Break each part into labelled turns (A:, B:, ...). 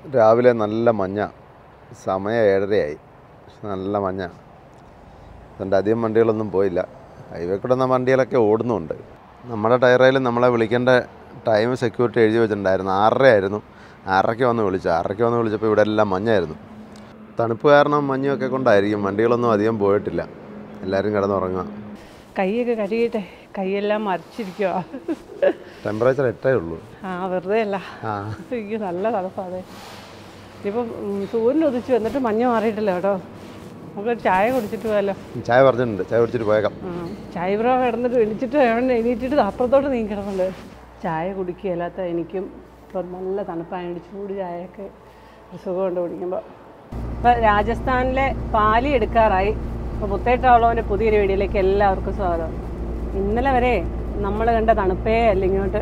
A: രാവിലെ നല്ല മഞ്ഞ സമയം ഏഴരയായി പക്ഷെ നല്ല മഞ്ഞ അതുകൊണ്ട് അധികം വണ്ടികളൊന്നും പോയില്ല ഹൈവേ കൂടെ നിന്ന് വണ്ടികളൊക്കെ ഓടുന്നുണ്ട് നമ്മുടെ ടയറയിൽ നമ്മളെ വിളിക്കേണ്ട ടൈം സെക്യൂരിറ്റി എഴുതി വെച്ചിട്ടുണ്ടായിരുന്നു ആറര ആയിരുന്നു ആറരയ്ക്ക് വന്ന് വിളിച്ചു ആറരയ്ക്ക് വന്ന് വിളിച്ചപ്പോൾ ഇവിടെ എല്ലാം മഞ്ഞായിരുന്നു തണുപ്പ് കാരണം മഞ്ഞൊക്കെ കൊണ്ടായിരിക്കും വണ്ടികളൊന്നും അധികം പോയിട്ടില്ല എല്ലാവരും കിടന്നുറങ്ങുക
B: കൈയൊക്കെ കഴുകിയിട്ട് കൈയെല്ലാം മരച്ചിരിക്കുക
A: ടെമ്പറേച്ചർ എട്ടേ ഉള്ളൂ
B: ആ വെറുതെ അല്ല
A: ആ
B: എനിക്ക് നല്ല തണുപ്പാതെ ഇപ്പം ഉം, സൂര്യൻ ഉദിച്ചു എന്നിട്ട് മഞ്ഞ മാറിയിട്ടില്ല കേട്ടോ നമുക്ക് ചായ കുടിച്ചിട്ട് പോയാലോ
A: ചായ പറഞ്ഞിട്ടുണ്ട് ചായ കുടിച്ചിട്ട് പോയേക്കാം
B: ആ ചായ ബ്രോ കിടന്നിട്ട് എണിച്ചിട്ട് വേണം എണീറ്റിട്ട് അപ്പുറത്തോട്ട് നീങ്ങി കിടന്നുണ്ട് ചായ കുടിക്കുകയല്ലാത്ത എനിക്കും ഇപ്പം നല്ല തണുപ്പായതുകൊണ്ട് ചൂട് ചായയൊക്കെ ഒരു സുഖമുണ്ട് കുടിക്കുമ്പോൾ ഇപ്പം രാജസ്ഥാനിലെ പാലി എടുക്കാറായി അപ്പോൾ മുത്തേട്ടാവുള്ളവൻ്റെ പുതിയൊരു വീഡിയോയിലേക്ക് എല്ലാവർക്കും സ്വാഗതം ഇന്നലെ വരെ നമ്മൾ കണ്ട തണുപ്പേ അല്ല ഇങ്ങോട്ട്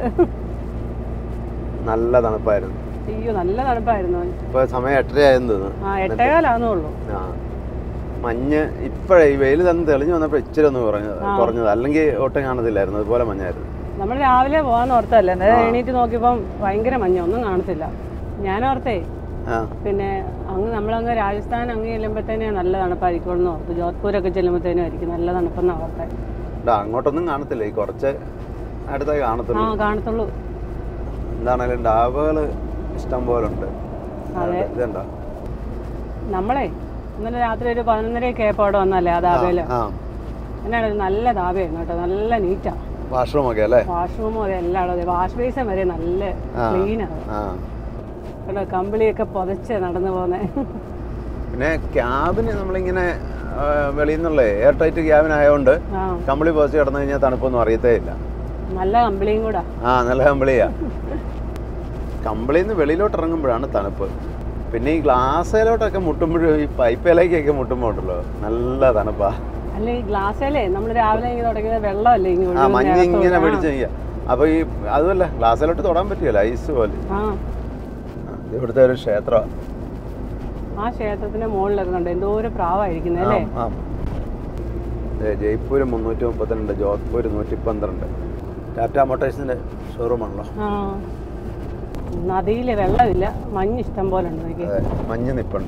A: നല്ല തണുപ്പായിരുന്നു
B: അയ്യോ നല്ല തണുപ്പായിരുന്നു
A: ഇപ്പോൾ സമയം എട്ടരയായെന്ന് തോന്നുന്നു
B: ആ എട്ടേകാലാവുന്നുള്ളൂ
A: ആ മഞ്ഞ് ഇപ്പോഴേ ഈ വെയിൽ തന്നെ തെളിഞ്ഞു വന്നപ്പോൾ ഇച്ചിരി ഒന്ന് കുറഞ്ഞത് കുറഞ്ഞത് അല്ലെങ്കിൽ ഒട്ടും കാണത്തില്ലായിരുന്നു അതുപോലെ മഞ്ഞായിരുന്നു
B: നമ്മൾ രാവിലെ പോകാൻ ഓർത്തല്ലേ അന്നേരം എണീറ്റ് നോക്കിയപ്പം ഭയങ്കര മഞ്ഞ ഒന്നും കാണത്തില്ല ഞാൻ ഓർത്തേ
A: ആ
B: പിന്നെ അങ്ങ് നമ്മളങ്ങ് രാജസ്ഥാൻ അങ്ങ് ചെല്ലുമ്പോഴത്തേനെ നല്ല തണുപ്പായിരിക്കും എന്ന് ഓർത്തു ജോധ്പൂരൊക്കെ ചെല്ലുമ്പോഴത്തേനും ആയിരിക്കും നല്ല തണുപ്പെന്ന് ഓർത്തെ
A: ഇതാ, അങ്ങോട്ടൊന്നും കാണത്തില്ല ഈ കുറച്ച് അടുത്തേ
B: ആ
A: കാണത്തുള്ളൂ
B: കാണത്തുള്ളൂ
A: എന്താണേലും ഡാബുകൾ ഇഷ്ടം പോലെ ഉണ്ട് ഇതുണ്ടോ
B: നമ്മളെ ഇന്നലെ രാത്രി ഒരു പതിനൊന്നരയൊക്കെ ആയപ്പോൾ അവിടെ വന്നല്ലേ ആ ദാബയില്
A: ആ
B: എന്നാണ് ഒരു നല്ല ദാബയായിരുന്നു കേട്ടോ നല്ല നീറ്റാ
A: വാഷ്റൂം ഒക്കെ അല്ലേ
B: വാഷ്റൂമും അതെ എല്ലാം അതെ വാഷ് ബേസിൻ വരെ നല്ല
A: ആ.
B: ക്ലീനാണ്
A: ആ
B: കേട്ടോ കമ്പിളിയൊക്കെ പുതച്ച് നടന്നു പോന്നെ
A: പിന്നെ ക്യാബിന് നമ്മളിങ്ങനെ ആ, വെളിയിൽ നിന്നുള്ളേ എയർ ടൈറ്റ് ക്യാബിനായതുകൊണ്ട്
B: ആ
A: കമ്പിളി പോസ്റ്റ് കിടന്നു കഴിഞ്ഞാൽ തണുപ്പൊന്നും അറിയത്തേ ഇല്ല
B: നല്ല കമ്പിളിയും കൂടാ
A: ആ നല്ല കമ്പിളിയാ കമ്പിളിയിൽ നിന്ന് വെളിയിലോട്ട് ഇറങ്ങുമ്പോഴാണ് തണുപ്പ് പിന്നെ ഈ ഗ്ലാസ്സിലോട്ടൊക്കെ മുട്ടുമ്പോഴും ഈ പൈപ്പിലേക്കൊക്കെ മുട്ടുമ്പോൾ ഉണ്ടല്ലോ നല്ല തണുപ്പാ
B: അല്ല ഈ ഗ്ലാസ്സിലേ നമ്മൾ രാവിലെ ഇങ്ങനെ തുടങ്ങിയത് വെള്ളമല്ലേ ഇങ്ങനെ
A: ആ
B: ഒഴുകുന്ന
A: മഞ്ഞ്
B: അകത്തോട്ട്.
A: ഇങ്ങനെ
B: ആ.
A: പിടിച്ച് കഴിയാ അപ്പൊ ഈ അതുമല്ല ഗ്ലാസ്സിലോട്ട് തൊടാൻ പറ്റില്ല ഐസ് പോലെ
B: ആ
A: ആ, ഇത് ഇവിടുത്തെ ഒരു ക്ഷേത്രം
B: ആ ക്ഷേത്രത്തിന്റെ മുകളിലൊക്കെ കണ്ടു എന്തോ ഒരു പ്രാവായിരിക്കുന്നത് അല്ലേ
A: ജയ്പൂർ മുന്നൂറ്റി മുപ്പത്തിരണ്ട് ജോധ്പൂർ നൂറ്റി പന്ത്രണ്ട് ടാറ്റ മോട്ടേഴ്സിന്റെ ഷോറൂമാണല്ലോ
B: ആ നദിയിൽ വെള്ളമില്ല മഞ്ഞ് ഇഷ്ടം പോലെ ഉണ്ട് എനിക്ക്
A: അതെ മഞ്ഞ് നിപ്പുണ്ട്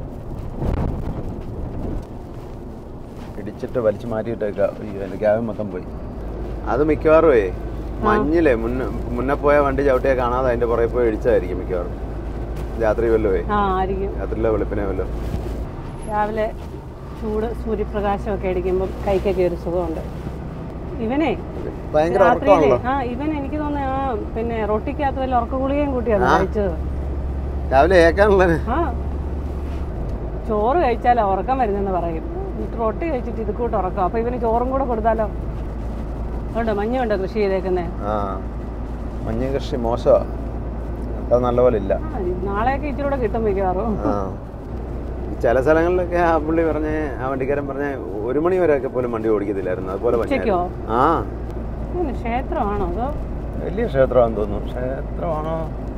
A: ഇടിച്ചിട്ട് വലിച്ചു മാറ്റിയിട്ടേക്ക അയ്യോ എൻ്റെ ക്യാബ് മൊത്തം പോയി അത് മിക്കവാറുമേ മഞ്ഞിലെ മുന്നേ മുന്നേ പോയ വണ്ടി ചവിട്ടിയാൽ കാണാതെ അതിൻ്റെ പുറകെ പോയി ഇടിച്ചതായിരിക്കും മിക്കവാറും രാത്രി വല്ലോവേ
B: ആ ആയിരിക്കും
A: രാത്രിയിലോ വെളുപ്പിനെ വല്ലോ
B: രാവിലെ ചൂട് സൂര്യപ്രകാശമൊക്കെ അടിക്കുമ്പോൾ കൈക്കൊക്കെ ഒരു സുഖമുണ്ട് ഇവനെ
A: ഭയങ്കര
B: രാത്രിയിലേ
A: ഉറക്കമാണല്ലോ
B: ആ ഇവൻ എനിക്ക് തോന്നുന്നു ആ പിന്നെ റൊട്ടിക്കകത്ത് വല്ല ഉറക്ക ഗുളികയും കൂട്ടിയാണ് കഴിച്ചത്
A: രാവിലെ ഏക്കാനുള്ള
B: ആ ചോറ് കഴിച്ചാലോ ഉറക്കം വരുന്നെന്ന് പറയും എന്നിട്ട് റൊട്ടി കഴിച്ചിട്ട് ഇത് കൂട്ട് ഉറക്കം അപ്പൊ ഇവന് ചോറും കൂടെ കൊടുത്താലോ അതുകൊണ്ട് മഞ്ഞുണ്ടോ കൃഷി ചെയ്തേക്കുന്നേ
A: ആ മഞ്ഞ് കൃഷി മോശമാണ് അത്ര നല്ലപോലെ ഇല്ല
B: ആ നാളെയൊക്കെ ഇച്ചിരി കൂടെ കിട്ടും മിക്കവാറും
A: ആ ചില സ്ഥലങ്ങളിലൊക്കെ ആ പുള്ളി പറഞ്ഞ ആ വണ്ടിക്കാരൻ പറഞ്ഞ ഒരു മണി വരെയൊക്കെ പോലും വണ്ടി ഓടിക്കത്തില്ലായിരുന്നു അതുപോലെ
B: ഉച്ചയ്ക്കോ
A: മഞ്ഞായിരുന്നു. ആ
B: പിന്നെ ക്ഷേത്രമാണോ അതോ
A: വലിയ ക്ഷേത്രമാണെന്ന് തോന്നുന്നു ക്ഷേത്രമാണോ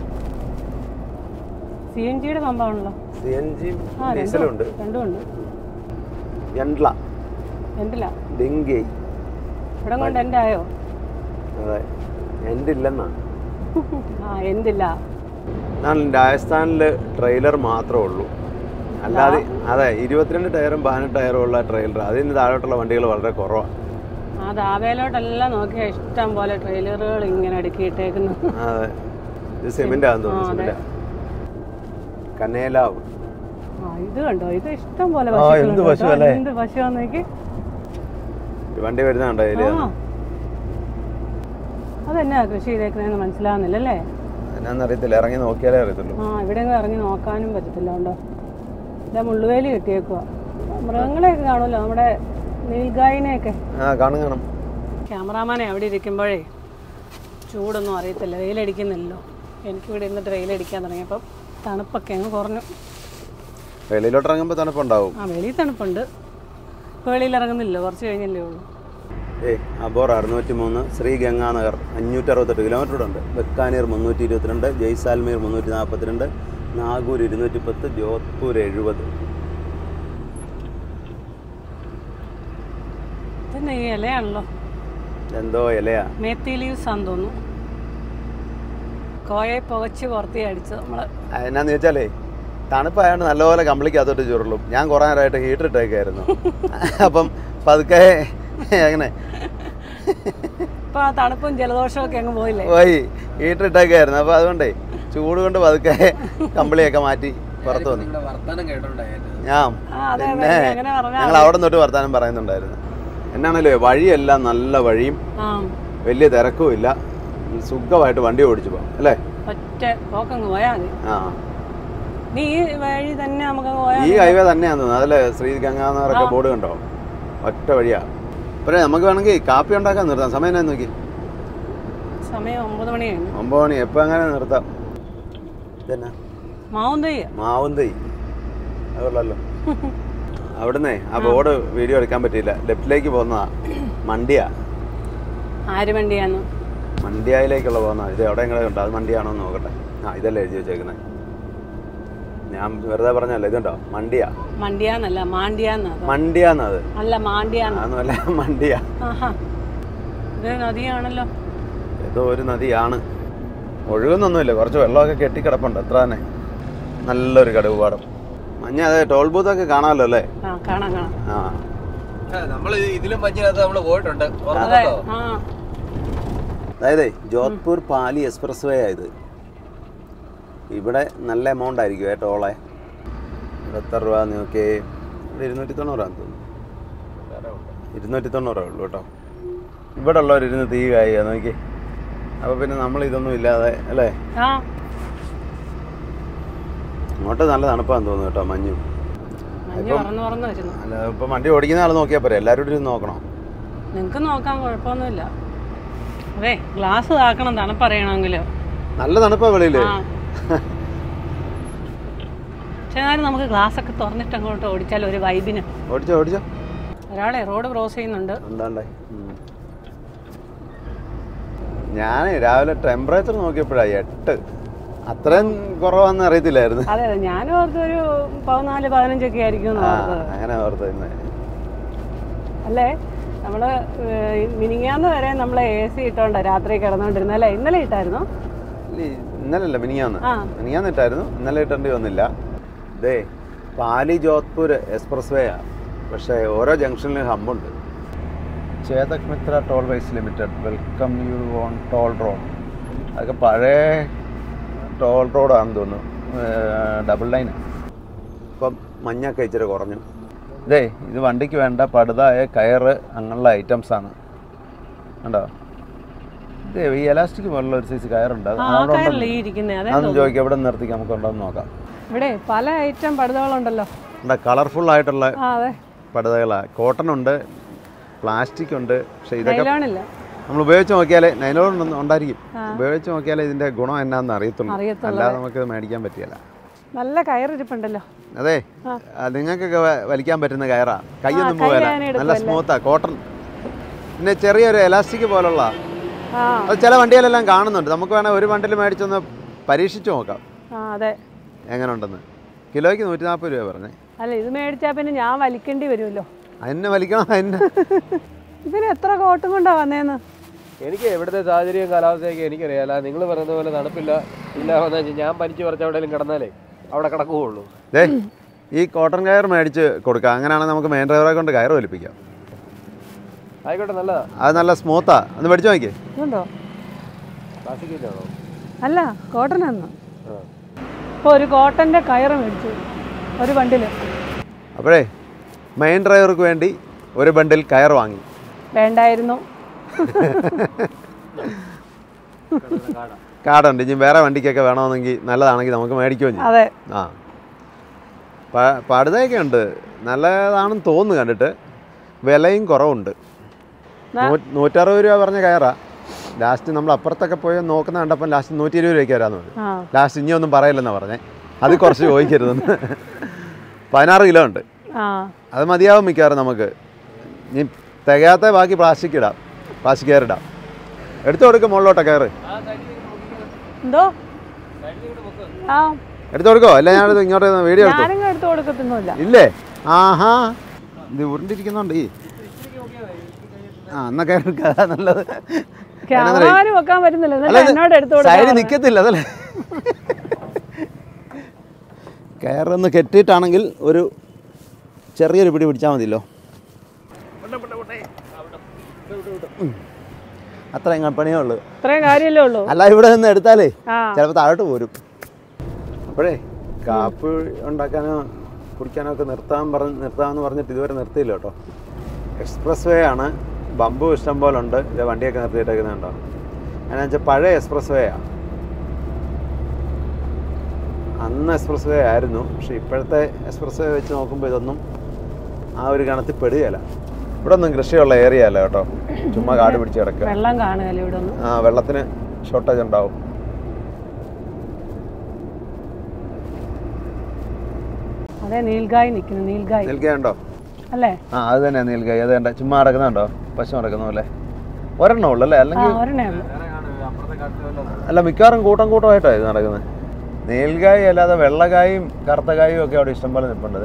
B: സി എൻ ജിയുടെ പമ്പാണല്ലോ
A: സി എൻ ജി
B: ആ
A: ഡീസലും ഉണ്ട്
B: രണ്ടും ഉണ്ട്
A: എൻഡ്ല
B: എന്തില്ല
A: ഡെങ്കി
B: ഇവിടെ കൊണ്ട് എൻ്റെ ആയോ
A: അതെ എൻഡില്ലെന്നാ
B: ആ എന്തില്ല
A: എന്നാണ് രാജസ്ഥാനിൽ ട്രെയിലർ മാത്രമേ ഉള്ളൂ അല്ലാതെ അതെ ഇരുപത്തിരണ്ട് ടയറും പതിനെട്ട് ടയറും ഉള്ള ട്രെയിലർ അതിന് താഴോട്ടുള്ള വണ്ടികൾ വളരെ കുറവാണ്
B: ആ ദാബയിലോട്ടെല്ലാം നോക്കിയാൽ ഇഷ്ടം പോലെ ട്രെയിലറുകൾ ഇങ്ങനെ അടുക്കിയിട്ടേക്കുന്നു
A: അതെ ഇത് സിമെന്റ് ആണെന്ന് തോന്നുന്നു സിമെന്റ് കനേലാവ്
B: ആ ഇത് കണ്ടോ ഇത് ഇഷ്ടം പോലെ
A: ആ, എന്ത്
B: പശുക്കളുണ്ട്
A: പശു
B: കേട്ടോ.
A: അല്ലേ?
B: എന്ത് പശുവാന്ന് നോക്കി
A: ഈ വണ്ടി വരുന്നുണ്ടോ ഇതില്
B: ആ അതെന്നാ കൃഷി ചെയ്തേക്കുന്നതെന്ന് മനസ്സിലാവുന്നില്ല അല്ലേ
A: എന്നാന്നറിയത്തില്ല ഇറങ്ങി നോക്കിയാലേ അറിയത്തുള്ളൂ
B: ആ ഇവിടെ ഒന്നും ഇറങ്ങി നോക്കാനും പറ്റത്തില്ല ഉണ്ടോ ഇതാ മുള്ളുവേലി കെട്ടിയേക്കുക മൃഗങ്ങളെയൊക്കെ കാണുമല്ലോ നമ്മുടെ നീൽഗായിനെയൊക്കെ
A: ആ കാണും കാണും
B: ക്യാമറാമാനെ അവിടെ ഇരിക്കുമ്പോഴേ ചൂടൊന്നും അറിയത്തില്ല വെയിലടിക്കുന്നില്ലല്ലോ എനിക്കിവിടെ ഇരുന്നിട്ട് വെയിലടിക്കാൻ തുടങ്ങിയപ്പം തണുപ്പൊക്കെ അങ്ങ് കുറഞ്ഞു
A: വെളിയിലോട്ട് ഇറങ്ങുമ്പോൾ തണുപ്പുണ്ടാവും
B: ആ വെളിയിൽ തണുപ്പുണ്ട് ഇപ്പോൾ വെളിയിൽ ഇറങ്ങുന്നില്ലല്ലോ കുറച്ച് കഴിഞ്ഞല്ലേ ഉള്ളൂ
A: ഏയ് അബോർ അറുന്നൂറ്റി മൂന്ന് ശ്രീ ഗംഗാനഗർ അഞ്ഞൂറ്റി അറുപത്തെട്ട് കിലോമീറ്റർ ഉണ്ട് ബക്കാനീർ മുന്നൂറ്റി ഇരുപത്തിരണ്ട് ജയ്സാൽമീർ മുന്നൂറ്റി നാൽപ്പത്തിരണ്ട് നാഗൂർ ഇരുന്നൂറ്റി പത്ത് ജോധ്പൂർ എഴുപത്
B: ഇതന്നെ ഈ ഇലയാണല്ലോ
A: എന്തോ ഇലയാ
B: മേത്തി ലീവ്സ് ആണെന്ന് തോന്നുന്നു കോയെ പുകച്ച് പുറത്തി അടിച്ചു നമ്മള്
A: എന്നാന്ന് ചോദിച്ചാലേ തണുപ്പായതുകൊണ്ട് നല്ലപോലെ കമ്പിളിക്കകത്തോട്ട് ചുരുളും ഞാൻ കുറേ നേരമായിട്ട് ഹീറ്റർ ഇട്ടേക്കായിരുന്നു അപ്പം പതുക്കെ അങ്ങനെ
B: ഇപ്പൊ ആ തണുപ്പും ജലദോഷവും ഒക്കെ അങ്ങ് പോയില്ലേ
A: പോയി ഹീറ്റർ ഇട്ടേക്കായിരുന്നു അപ്പോൾ അതുകൊണ്ടേ ചൂട് കൊണ്ട് പതുക്കെ കമ്പിളിയൊക്കെ മാറ്റി പുറത്ത് വന്നു
C: നിങ്ങളുടെ വർത്തമാനം കേട്ടോണ്ടായിരുന്നു
A: ഞാൻ
B: ആ അതെ അതെ
A: പിന്നെ
B: അങ്ങനെ പറഞ്ഞാ
A: ഞങ്ങൾ അവിടെ തൊട്ട് വർത്താനം പറയുന്നുണ്ടായിരുന്നു എന്നാണല്ലോ വഴിയെല്ലാം നല്ല വഴിയും
B: ആ
A: വലിയ തിരക്കും ഇല്ല സുഖമായിട്ട് വണ്ടി ഓടിച്ചു പോകാം അല്ലേ
B: ഒറ്റ പോക്കങ്ങ് പോയാ മതി
A: ആ
B: നീ ഈ വഴി തന്നെ നമുക്കങ്ങ് പോയാ
A: ഈ ഹൈവേ തന്നെയാന്ന് തോന്നുന്നു അതല്ലേ ശ്രീ ഗംഗാന്നവരൊക്കെ ബോർഡ് കണ്ടോ ഒറ്റ വഴിയാ ഇപ്പഴേ നമുക്ക് വേണമെങ്കിൽ കാപ്പി ഉണ്ടാക്കാൻ നിർത്താം സമയം എന്നാ നോക്കി
B: സമയം ഒമ്പത് മണി കഴിഞ്ഞു
A: ഒമ്പത് മണി എപ്പോൾ അങ്ങനെ നിർത്താം ഇതെന്നാ
B: മാവും തയ്യ
A: മാവും തൈ അതുള്ളല്ലോ അവിടുന്ന് ആ ബോർഡ് വീഡിയോ എടുക്കാൻ പറ്റിയില്ല ലെഫ്റ്റിലേക്ക് പോകുന്നതാ മണ്ടിയാ
B: ആര് വണ്ടിയാന്ന്
A: മണ്ടിയായിലേക്കുള്ള പോകുന്ന ഇത് എവിടെ എങ്ങനെ ഉണ്ട് അത് മണ്ടിയാണോ എന്ന് നോക്കട്ടെ ആ ഇതല്ലേ എഴുതി വെച്ചേക്കുന്നത് ഞാൻ വെറുതെ പറഞ്ഞല്ലോ ഇതുണ്ടോ മണ്ടിയാ
B: മണ്ടിയാന്നല്ല മാണ്ടിയാന്ന് അത്.
A: മണ്ടിയാന്നത്
B: അല്ല മാണ്ടിയാന്ന്
A: അതൊന്നുമല്ല മണ്ടിയാ
B: ആഹാ ഇത് നദിയാണല്ലോ
A: ഏതോ ഒരു നദിയാണ് ഒഴുകുന്നൊന്നുമില്ല കുറച്ച് വെള്ളമൊക്കെ കെട്ടിക്കിടപ്പുണ്ട് അത്ര തന്നെ നല്ലൊരു കടുവ് പാടം മഞ്ഞ അതെ ടോൾ ബൂത്തൊക്കെ കാണാമല്ലോ അല്ലേ
B: ആ കാണാം കാണാം
A: ആ
C: നമ്മൾ ഇതിലും മഞ്ഞിനകത്ത് നമ്മൾ പോയിട്ടുണ്ട്
B: അതെ
C: ഓർമ്മയുണ്ടോ?
B: ആ
A: അതായത് ജോധ്പൂർ പാലി എക്സ്പ്രസ് വേ ആയത് ഇവിടെ നല്ല എമൗണ്ട് ആയിരിക്കും ഏ ടോളെ ഇവിടെ എത്ര രൂപ നോക്കി ഇവിടെ ഇരുന്നൂറ്റി തൊണ്ണൂറാന്ന് തോന്നുന്നു ഇരുന്നൂറ്റി തൊണ്ണൂറേ ഉള്ളൂ കേട്ടോ ഇവിടെ ഉള്ളവർ ഇരുന്ന് തീ കായുക നോക്കി അപ്പോൾ പിന്നെ നമ്മൾ ഇതൊന്നും ഇല്ലാതെ അല്ലേ
B: ആ
A: അങ്ങോട്ട് നല്ല തണുപ്പാന്ന് തോന്നുന്നു കേട്ടോ മഞ്ഞും
B: മഞ്ഞ് പറന്ന് പറന്ന് വരുന്നു
A: അല്ല ഇപ്പം വണ്ടി ഓടിക്കുന്ന ആൾ നോക്കിയാൽ പോരെ എല്ലാവരും കൂടി ഇരുന്ന് നോക്കണം
B: നിങ്ങക്ക് നോക്കാൻ കുഴപ്പമൊന്നുമില്ല അതെ ഗ്ലാസ് താക്കണം തണുപ്പറിയണമെങ്കിൽ
A: നല്ല തണുപ്പാ വെളിയിൽ
B: ആ പക്ഷെ എന്നാലും നമുക്ക് ഗ്ലാസ് ഒക്കെ തുറന്നിട്ട് അങ്ങോട്ട് ഓടിച്ചാൽ ഒരു വൈബിന്
A: ഓടിച്ചോ ഓടിച്ചോ
B: ഒരാളെ റോഡ് ക്രോസ് ചെയ്യുന്നുണ്ട്
A: ഉണ്ടാണ്ടേ ഞാൻ രാവിലെ ടെമ്പറേച്ചർ നോക്കിയപ്പോഴാണ് എട്ട് അത്രയും കുറവാന്ന് അറിയത്തില്ലായിരുന്നു
B: അതെ അതെ ഞാനും ഓർത്ത് ഒരു പതിനാല് പതിനഞ്ചൊക്കെ ആയിരിക്കും എന്ന്
A: ആ
B: ഓർത്തത്
A: അങ്ങനെ ഓർത്തിരുന്നെ
B: അല്ലേ നമ്മള് ഏഹ്, മിനിങ്ങാന്ന് വരെ നമ്മൾ എ സി ഇട്ടോണ്ട രാത്രി കിടന്നോണ്ടിരുന്നത് അല്ലേ ഇന്നലെ ഇട്ടായിരുന്നോ
A: ഇല്ല, ഇന്നലെ അല്ല മിനിങ്ങാന്ന്
B: ആ
A: മിനിങ്ങാന്ന് ഇട്ടായിരുന്നു ഇന്നലെ ഇട്ടേണ്ടി വന്നില്ല ദേ പാലി ജോധ്പൂർ എക്സ്പ്രസ് വേ ആ പക്ഷേ ഓരോ ജംഗ്ഷനിലും ഹമ്പുണ്ട് Chetak Mitra tollways limited welcome you on toll road അതൊക്കെ പഴയ ടോൾ റോഡാണെന്ന് തോന്നുന്നു ഡബിൾ ലൈൻ ഇപ്പം മഞ്ഞൊക്കെ ഇച്ചിരി കുറഞ്ഞു ഇതേ ഇത് വണ്ടിക്ക് വേണ്ട പടുതായ കയറ് അങ്ങനെയുള്ള ഐറ്റംസ് ആണ് കണ്ടോ ഇതേ ഈ എലാസ്റ്റിക് പോലുള്ള ഒരു സൈസ് കയറുണ്ട് അത്
B: ആ
A: അവിടെ
B: കയറില്ല
A: ഉണ്ടോ?
B: ഈ ഇരിക്കുന്നേ അതെ
A: അതൊന്ന് ചോദിക്കാം എവിടെ നിർത്തിക്കാം നമുക്ക് ഉണ്ടോ എന്ന് നോക്കാം
B: ഇവിടെ പല ഐറ്റം പടുതകളുണ്ടല്ലോ
A: ഇവിടെ കളർഫുൾ ആയിട്ടുള്ള
B: ആ അതെ
A: പടുതകളാണ് കോട്ടൺ ഉണ്ട് പ്ലാസ്റ്റിക് ഉണ്ട് പക്ഷേ ഇതൊക്കെ
B: നൈലോണില്ല
A: നമ്മൾ ഉപയോഗിച്ച് നോക്കിയാലേ നൈലോൺ ഉണ്ട്- ഉണ്ടായിരിക്കും
B: ആ.
A: ഉപയോഗിച്ച് നോക്കിയാലേ ഇതിന്റെ ഗുണം എന്നാന്ന് അറിയത്തുള്ളൂ
B: അറിയത്തുള്ളൂ,
A: അല്ലാതെ നമുക്ക് മേടിക്കാൻ പറ്റിയല്ല
B: നല്ല കയറിരിപ്പുണ്ടല്ലോ
A: അതെ
B: ആ.
A: ആ, നിങ്ങൾക്കൊക്കെ വ- വലിക്കാൻ പറ്റുന്ന കയറാ കൈയൊന്നും
B: കൈ
A: പോയല്ല
B: വേദന
A: നല്ല
B: എടുക്കുമല്ലേ?
A: സ്മൂത്താ കോട്ടൺ പിന്നെ ചെറിയൊരു എലാസ്റ്റിക് പോലുള്ള
B: ആ
A: അത് ചില വണ്ടികളിലെല്ലാം കാണുന്നുണ്ട് നമുക്ക് വേണേൽ ഒരു വണ്ടിയിൽ മേടിച്ചൊന്ന് പരീക്ഷിച്ച് നോക്കാം
B: ആ അതെ
A: എങ്ങനെ ഉണ്ടെന്ന് കിലോയ്ക്ക് നൂറ്റി നാൽപ്പത് രൂപ പറഞ്ഞേ
B: അല്ല ഇത് മേടിച്ചാൽ പിന്നെ ഞാൻ വലിക്കേണ്ടി വരുമല്ലോ
A: അതിനെ വലിക്കണം അതിനെ
B: ഇതിന് എത്ര കോട്ടും കൊണ്ടാ വന്നേന്ന്
C: എനിക്ക് ഇവിടുത്തെ സാഹചര്യം കാലാവസ്ഥയൊക്കെ എനിക്കറിയാല നിങ്ങൾ പറയുന്ന പോലെ തണുപ്പില്ല ഇല്ല വന്നു കഴിഞ്ഞാൽ ഞാൻ പനിച്ച് പറിച്ച് എവിടെയെങ്കിലും കിടന്നാലേ അവിടെ കിടക്കുകയുള്ളൂ
A: ദേ ഈ കോട്ടൺ കയർ മേടിച്ച് കൊടുക്കാം അങ്ങനെയാണെങ്കിൽ നമുക്ക് മെയിൻ ഡ്രൈവറെ കൊണ്ട് കയർ വലിപ്പിക്കാം
C: ആയിക്കോട്ടെ നല്ലതാ
A: അത് നല്ല സ്മൂത്താ ഒന്ന് മേടിച്ച് നോക്കിയേ
B: ഇതുണ്ടോ
C: പ്ലാസ്റ്റിക് ആണോ
B: അല്ല കോട്ടൺ എന്ന്
C: ആ
B: ഇപ്പോൾ ഒരു കോട്ടൻ്റെ കയറ് മേടിച്ചു ഒരു ബണ്ടിൽ
A: അപ്പോഴേ മെയിൻ ഡ്രൈവർക്ക് വേണ്ടി ഒരു ബണ്ടിൽ കയർ വാങ്ങി
B: വേണ്ടായിരുന്നു
C: കാണാം
A: കാർഡുണ്ട് ഇനി വേറെ വണ്ടിക്കൊക്കെ വേണമെന്നെങ്കിൽ നല്ലതാണെങ്കിൽ നമുക്ക് മേടിക്കുകയും ചെയ്യും
B: അതെ
A: ആ പ- പടുതയൊക്കെ ഉണ്ട് നല്ലതാണെന്ന് തോന്നുന്നു കണ്ടിട്ട് വിലയും കുറവുണ്ട്
B: ന-
A: നൂ- നൂറ്ററുപത് രൂപ പറഞ്ഞ കയറാ ലാസ്റ്റ് നമ്മൾ അപ്പുറത്തൊക്കെ പോയി നോക്കുന്ന കണ്ടപ്പോൾ ലാസ്റ്റ് നൂറ്റി ഇരുപത് രൂപയ്ക്ക് വരാമെന്ന് പറഞ്ഞു
B: ആ
A: ലാസ്റ്റ് ഇനി ഒന്നും പറയില്ലെന്നാണ് പറഞ്ഞേ അത് കുറച്ച് ചോദിക്കരുതെന്ന് പതിനാറ് കിലോ ഉണ്ട്
B: ആ
A: അത് മതിയാവും മിക്കവാറും നമുക്ക് ഇനി തികയാത്ത ബാക്കി പ്ലാസ്റ്റിക് ഇടാം പ്ലാസ്റ്റിക് കയർ ഇടാം എടുത്തു കൊടുക്കും മുകളിലോട്ടെ കയറ്
B: എന്തോ ആ
A: എടുത്തു കൊടുക്കോ അല്ല ഞാനിത് ഇങ്ങോട്ട് വീഡിയോ എടുത്തു
B: ഞാനും എടുത്ത് കൊടുക്കത്തൊന്നുമില്ല
A: ഇല്ലേ ആഹാ ഇത് ഉരുണ്ടിരിക്കുന്നുണ്ട് ഈ ആ എന്നാ കയറി എടുക്കുക നല്ലത്
B: ക്യാമറമാനും വെക്കാൻ പറ്റുന്നില്ല എന്നിട്ട്
A: അല്ല, ഇത്
B: എന്നോട് എടുത്തു
A: സൈഡ്
B: കൊടുക്കാൻ
A: നിൽക്കത്തില്ല അതല്ലേ കയറൊന്ന് കെട്ടിയിട്ടാണെങ്കിൽ ഒരു ചെറിയൊരു പിടി പിടിച്ചാൽ മതിയല്ലോ ഉം. അത്ര ഇങ്ങ പണിയേ ഉള്ളൂ
B: ഇത്രയും കാര്യമല്ലേ ഉള്ളൂ
A: അല്ല ഇവിടെ നിന്ന് എടുത്താലേ
B: ആ
A: ചിലപ്പോൾ താഴോട്ട് പോരും അപ്പോഴേ കാപ്പ് ഉണ്ടാക്കാനോ കുടിക്കാനോ ഒക്കെ നിർത്താൻ പറഞ്ഞ് നിർത്താമെന്ന് പറഞ്ഞിട്ട് ഇതുവരെ നിർത്തിയില്ല കേട്ടോ എക്സ്പ്രസ് വേ ആണ് ബമ്പു ഇഷ്ടം പോലെ ഉണ്ട് ഇത് വണ്ടിയൊക്കെ നിർത്തിയിട്ടേക്കുന്നുണ്ടോ എന്നാ വെച്ചാൽ പഴയ എക്സ്പ്രസ് വേ ആണ് അന്ന് എക്സ്പ്രസ് വേ ആയിരുന്നു പക്ഷേ ഇപ്പോഴത്തെ എക്സ്പ്രസ് വേ വെച്ച് നോക്കുമ്പോൾ ഇതൊന്നും ആ ഒരു ഗണത്തിൽ പെടുകയില്ല ഇവിടെ ഒന്നും കൃഷിയുള്ള ഏരിയ അല്ല കേട്ടോ ചുമ്മാ കാട് പിടിച്ച് കിടക്കുക
B: വെള്ളം കാണുകയല്ലേ ഇവിടെ ഒന്നും
A: ആ വെള്ളത്തിന് ഷോർട്ടേജ് ഉണ്ടാവും
B: അതെ നീൽഗായ് നിൽക്കുന്നു നീൽഗായ്
A: നിൽക്കുകയുണ്ടോ
B: അല്ലേ
A: ആ അത് തന്നെ നീൽക്കായി അത് വേണ്ട ചുമ്മാ നടക്കുന്നുണ്ടോ പശു നടക്കുന്ന പോലെ ഒരെണ്ണം ഉള്ളു അല്ലേ
B: ആ
A: അല്ലെങ്കിൽ
B: ഒരെണ്ണേ ഉള്ളൂ
C: വേറെ കാണും അപ്പുറത്തെ കാട്ടിൽ വല്ലതും
A: അല്ല മിക്കവാറും കൂട്ടം കൂട്ടമായിട്ടാണ് ഇത് നടക്കുന്നത് നീൽക്കായി അല്ലാതെ വെള്ളക്കായും കറുത്തക്കായും ഒക്കെ അവിടെ ഇഷ്ടംപോലെ നിൽപ്പുണ്ടത്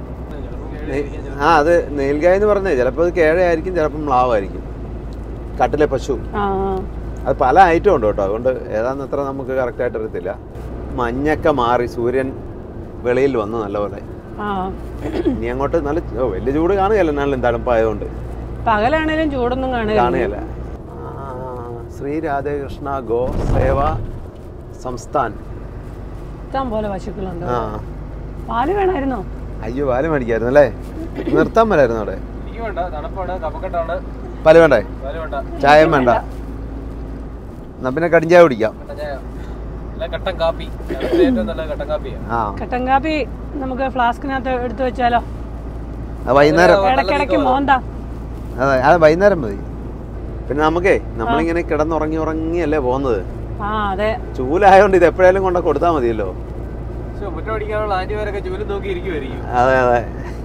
A: ആ അത് നീൽക്കായ എന്ന് പറഞ്ഞേ ചിലപ്പോൾ അത് കേഴയായിരിക്കും ചിലപ്പോൾ മ്ലാവായിരിക്കും കട്ടിലെ പശു
B: ആ
A: അത് പല ഐറ്റം ഉണ്ട് കേട്ടോ അതുകൊണ്ട് ഏതാണെന്ന് അത്ര നമുക്ക് കറക്റ്റായിട്ട് അറിയത്തില്ല മഞ്ഞൊക്കെ മാറി സൂര്യൻ വെളിയിൽ വന്നു നല്ലപോലെ
B: ആ
A: ഇനി അങ്ങോട്ട് നല്ല ഓ വലിയ ചൂട് കാണുകയല്ല എന്നാലും തണുപ്പായതുകൊണ്ട്
B: പകലാണേലും ചൂടൊന്നും കാണുകയില്ല
A: കാണുകയല്ല ആ, ശ്രീ രാധേകൃഷ്ണ ഗോ സേവ സംസ്ഥാൻ
B: ഇഷ്ടം പോലെ പശുക്കളുണ്ട്
A: ആ
B: പാല് വേണമായിരുന്നോ
A: അയ്യോ പാല് മേടിക്കായിരുന്നു അല്ലേ നിർത്താൻ മേലായിരുന്നു അവിടെ
C: എനിക്ക് വേണ്ട തണുപ്പാണ് കപ്പക്കെട്ടാണ്
A: പാല് വേണ്ടേ
C: പാല് വേണ്ട
A: ചായയും വേണ്ട എന്നാ പിന്നെ കടിഞ്ചായ കുടിക്കാം
C: കട്ടൻ ചായ അല്ല കട്ടൻ കാപ്പി കേരളത്തിലെ ഏറ്റവും നല്ല കട്ടൻ കാപ്പിയാണ്
A: ആ
B: കട്ടൻ കാപ്പി നമുക്ക് ഫ്ലാസ്കിനകത്ത് എടുത്തു വെച്ചാലോ
A: അത് വൈകുന്നേരം
C: നല്ല
B: ഇടയ്ക്കിടയ്ക്ക്
C: നീക്കമാണ്.
B: മോന്താ
A: അതെ അത് വൈകുന്നേരം മതി പിന്നെ നമുക്കേ നമ്മളിങ്ങനെ കിടന്നുറങ്ങി ഉറങ്ങിയല്ലേ പോകുന്നത്
B: ആ അതെ
A: ചൂലായതുകൊണ്ട് ഇത് എപ്പോഴായാലും കൊണ്ട കൊടുത്താൽ മതിയല്ലോ
C: പക്ഷെ മുറ്റം അടിക്കാനുള്ള ആന്റിമാരൊക്കെ ജോലി നോക്കി ഇരിക്കുമായിരിക്കും
A: അതെ അതെ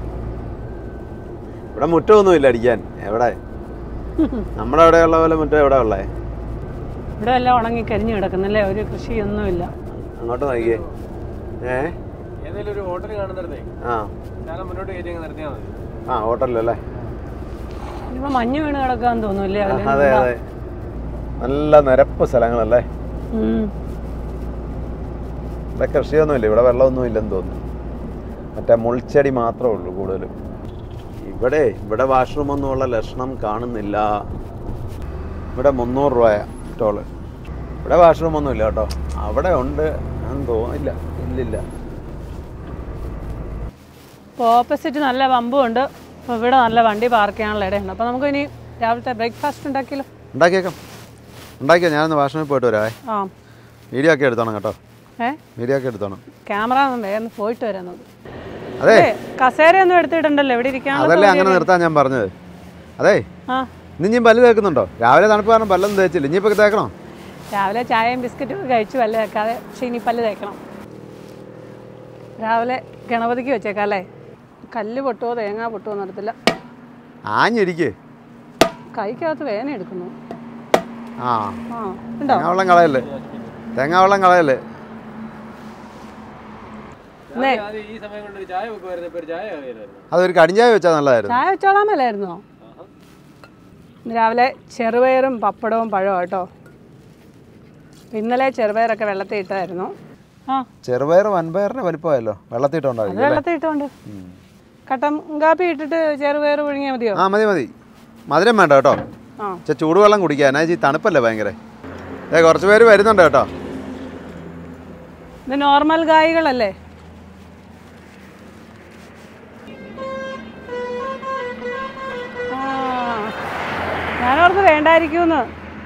A: ഇവിടെ മുറ്റമൊന്നുമില്ല അടിക്കാൻ എവിടെ നമ്മുടെ അവിടെയുള്ള പോലെ മുറ്റം എവിടെ ഉള്ളേ
B: ഇവിടെ എല്ലാം ഉണങ്ങി കരിഞ്ഞു കിടക്കുന്നല്ലേ ഒരു കൃഷിയൊന്നുമില്ല
A: അങ്ങോട്ട് നോക്കിയേ ഏ
C: ഏതെങ്കിലും ഒരു ഹോട്ടൽ കാണുന്നിടത്തേ
A: ആ
C: ശാലം മുന്നോട്ട് കയറ്റി അങ്ങ് നിർത്തിയാൽ മതി
A: ആ ഹോട്ടലിലല്ലേ
B: ഇനിയിപ്പോ മഞ്ഞ് വീണ് കിടക്കാൻ തോന്നുന്നില്ലേ
A: ആ,
B: അതില്
A: അതെ അതെ നല്ല നിരപ്പ് സ്ഥലങ്ങളല്ലേ
B: ഉം.
A: ഇവിടെ കൃഷിയൊന്നുമില്ല ഇവിടെ വെള്ളമൊന്നും ഇല്ലെന്ന് തോന്നുന്നു മറ്റേ മുൾച്ചെടി മാത്രമേ ഉള്ളൂ കൂടുതലും ഇവിടെ ഇവിടെ വാഷ്റൂമൊന്നും ഉള്ള ലക്ഷണം കാണുന്നില്ല ഇവിടെ മുന്നൂറ് രൂപ ടോള് ഇവിടെ വാഷ്റൂമൊന്നും ഇല്ല കേട്ടോ അവിടെ ഉണ്ട് എന്ന് തോന്നില്ല ഇല്ലില്ല
B: ഇപ്പോൾ ഓപ്പോസിറ്റ് നല്ല പമ്പും ഉണ്ട് അപ്പോൾ ഇവിടെ നല്ല വണ്ടി പാർക്ക് ചെയ്യാനുള്ള ഇടയുണ്ട് അപ്പോൾ നമുക്ക് ഇനി രാവിലത്തെ ബ്രേക്ക്ഫാസ്റ്റ് ഉണ്ടാക്കിയല്ലോ
A: ഉണ്ടാക്കിയേക്കാം ഉണ്ടാക്കിയോ ഞാനൊന്ന് വാഷ്റൂമിൽ പോയിട്ട് വരാവേ
B: ആ
A: വീഡിയോ ഒക്കെ എടുത്തോണം കേട്ടോ
B: ഏ
A: വീഡിയോ ഒക്കെ എടുത്തോണം
B: ക്യാമറ ഒന്ന് വേഗം ഒന്ന് പോയിട്ട് വരാൻ നോക്ക്
A: അതെ
B: ഏ, കസേരയൊന്നും എടുത്തിട്ടുണ്ടല്ലോ ഇവിടെ ഇരിക്കാനുള്ള
A: അതല്ലേ അങ്ങനെ
B: സൗകര്യം-
A: നിർത്താൻ ഞാൻ പറഞ്ഞത് അതെ
B: ആ
A: ഇന്ന് ഇനിയും പല്ല് തേക്കുന്നുണ്ടോ രാവിലെ തണുപ്പ് കാരണം പല്ലൊന്നും തേച്ചില്ല ഇനിയിപ്പോൾ തേക്കണോ
B: രാവിലെ ചായയും ബിസ്ക്കറ്റും ഒക്കെ കഴിച്ചു പല്ല് തേക്കാതെ പക്ഷേ ഇനി പല്ല് തേക്കണം രാവിലെ ഗണപതിക്ക് വെച്ചേക്കാം അല്ലേ കല്ല് പൊട്ടുമോ തേങ്ങ പൊട്ടുമോ നടത്തില്ല
A: ആഞ്ഞിരിക്കേ
B: കൈക്കകത്ത് വേദന എടുക്കുന്നു
A: ആ
B: ആ ഉണ്ടോ
A: തേങ്ങാവെള്ളം കളയല്ലേ തേങ്ങാവെള്ളം കളയല്ലേ
B: ഇന്നേ
C: ആദ്യം ഈ സമയം കൊണ്ട് ഒരു ചായ വെക്കുമായിരുന്നു ഇപ്പൊ ഒരു ചായ ആകില്ലായിരുന്നു
A: അതൊരു കടിഞ്ചായ വെച്ചാൽ നല്ലതായിരുന്നു
B: ചായ വെച്ചോളാൻ മേലായിരുന്നോ ഇന്ന് രാവിലെ ചെറുപയറും പപ്പടവും പഴവും കേട്ടോ ഇന്നലെ ചെറുപയറൊക്കെ വെള്ളത്തിൽ ഇട്ടായിരുന്നു ആ
A: ചെറുപയർ വൻപയറിന്റെ വലിപ്പമായല്ലോ
B: അത്
A: വെള്ളത്തിട്ടുണ്ടായിരിക്കും
B: വെള്ളത്തിൽ ഇട്ടോണ്ട് കട്ടൻ കാപ്പി ഇട്ടിട്ട് ചെറുപയർ പുഴുങ്ങിയാൽ മതിയോ
A: ആ മതി മതി മധുരം വേണ്ട കേട്ടോ
B: ആ
A: പക്ഷെ ചൂടുവെള്ളം കുടിക്കുക എന്നാ ഈ തണുപ്പല്ലേ ഭയങ്കര ഏ കുറച്ച് പേര് വരുന്നുണ്ട് കേട്ടോ
B: ഇത് നോർമൽ കായ്കളല്ലേ ആ, ഞാനോർത്ത് വേണ്ടായിരിക്കുമെന്ന്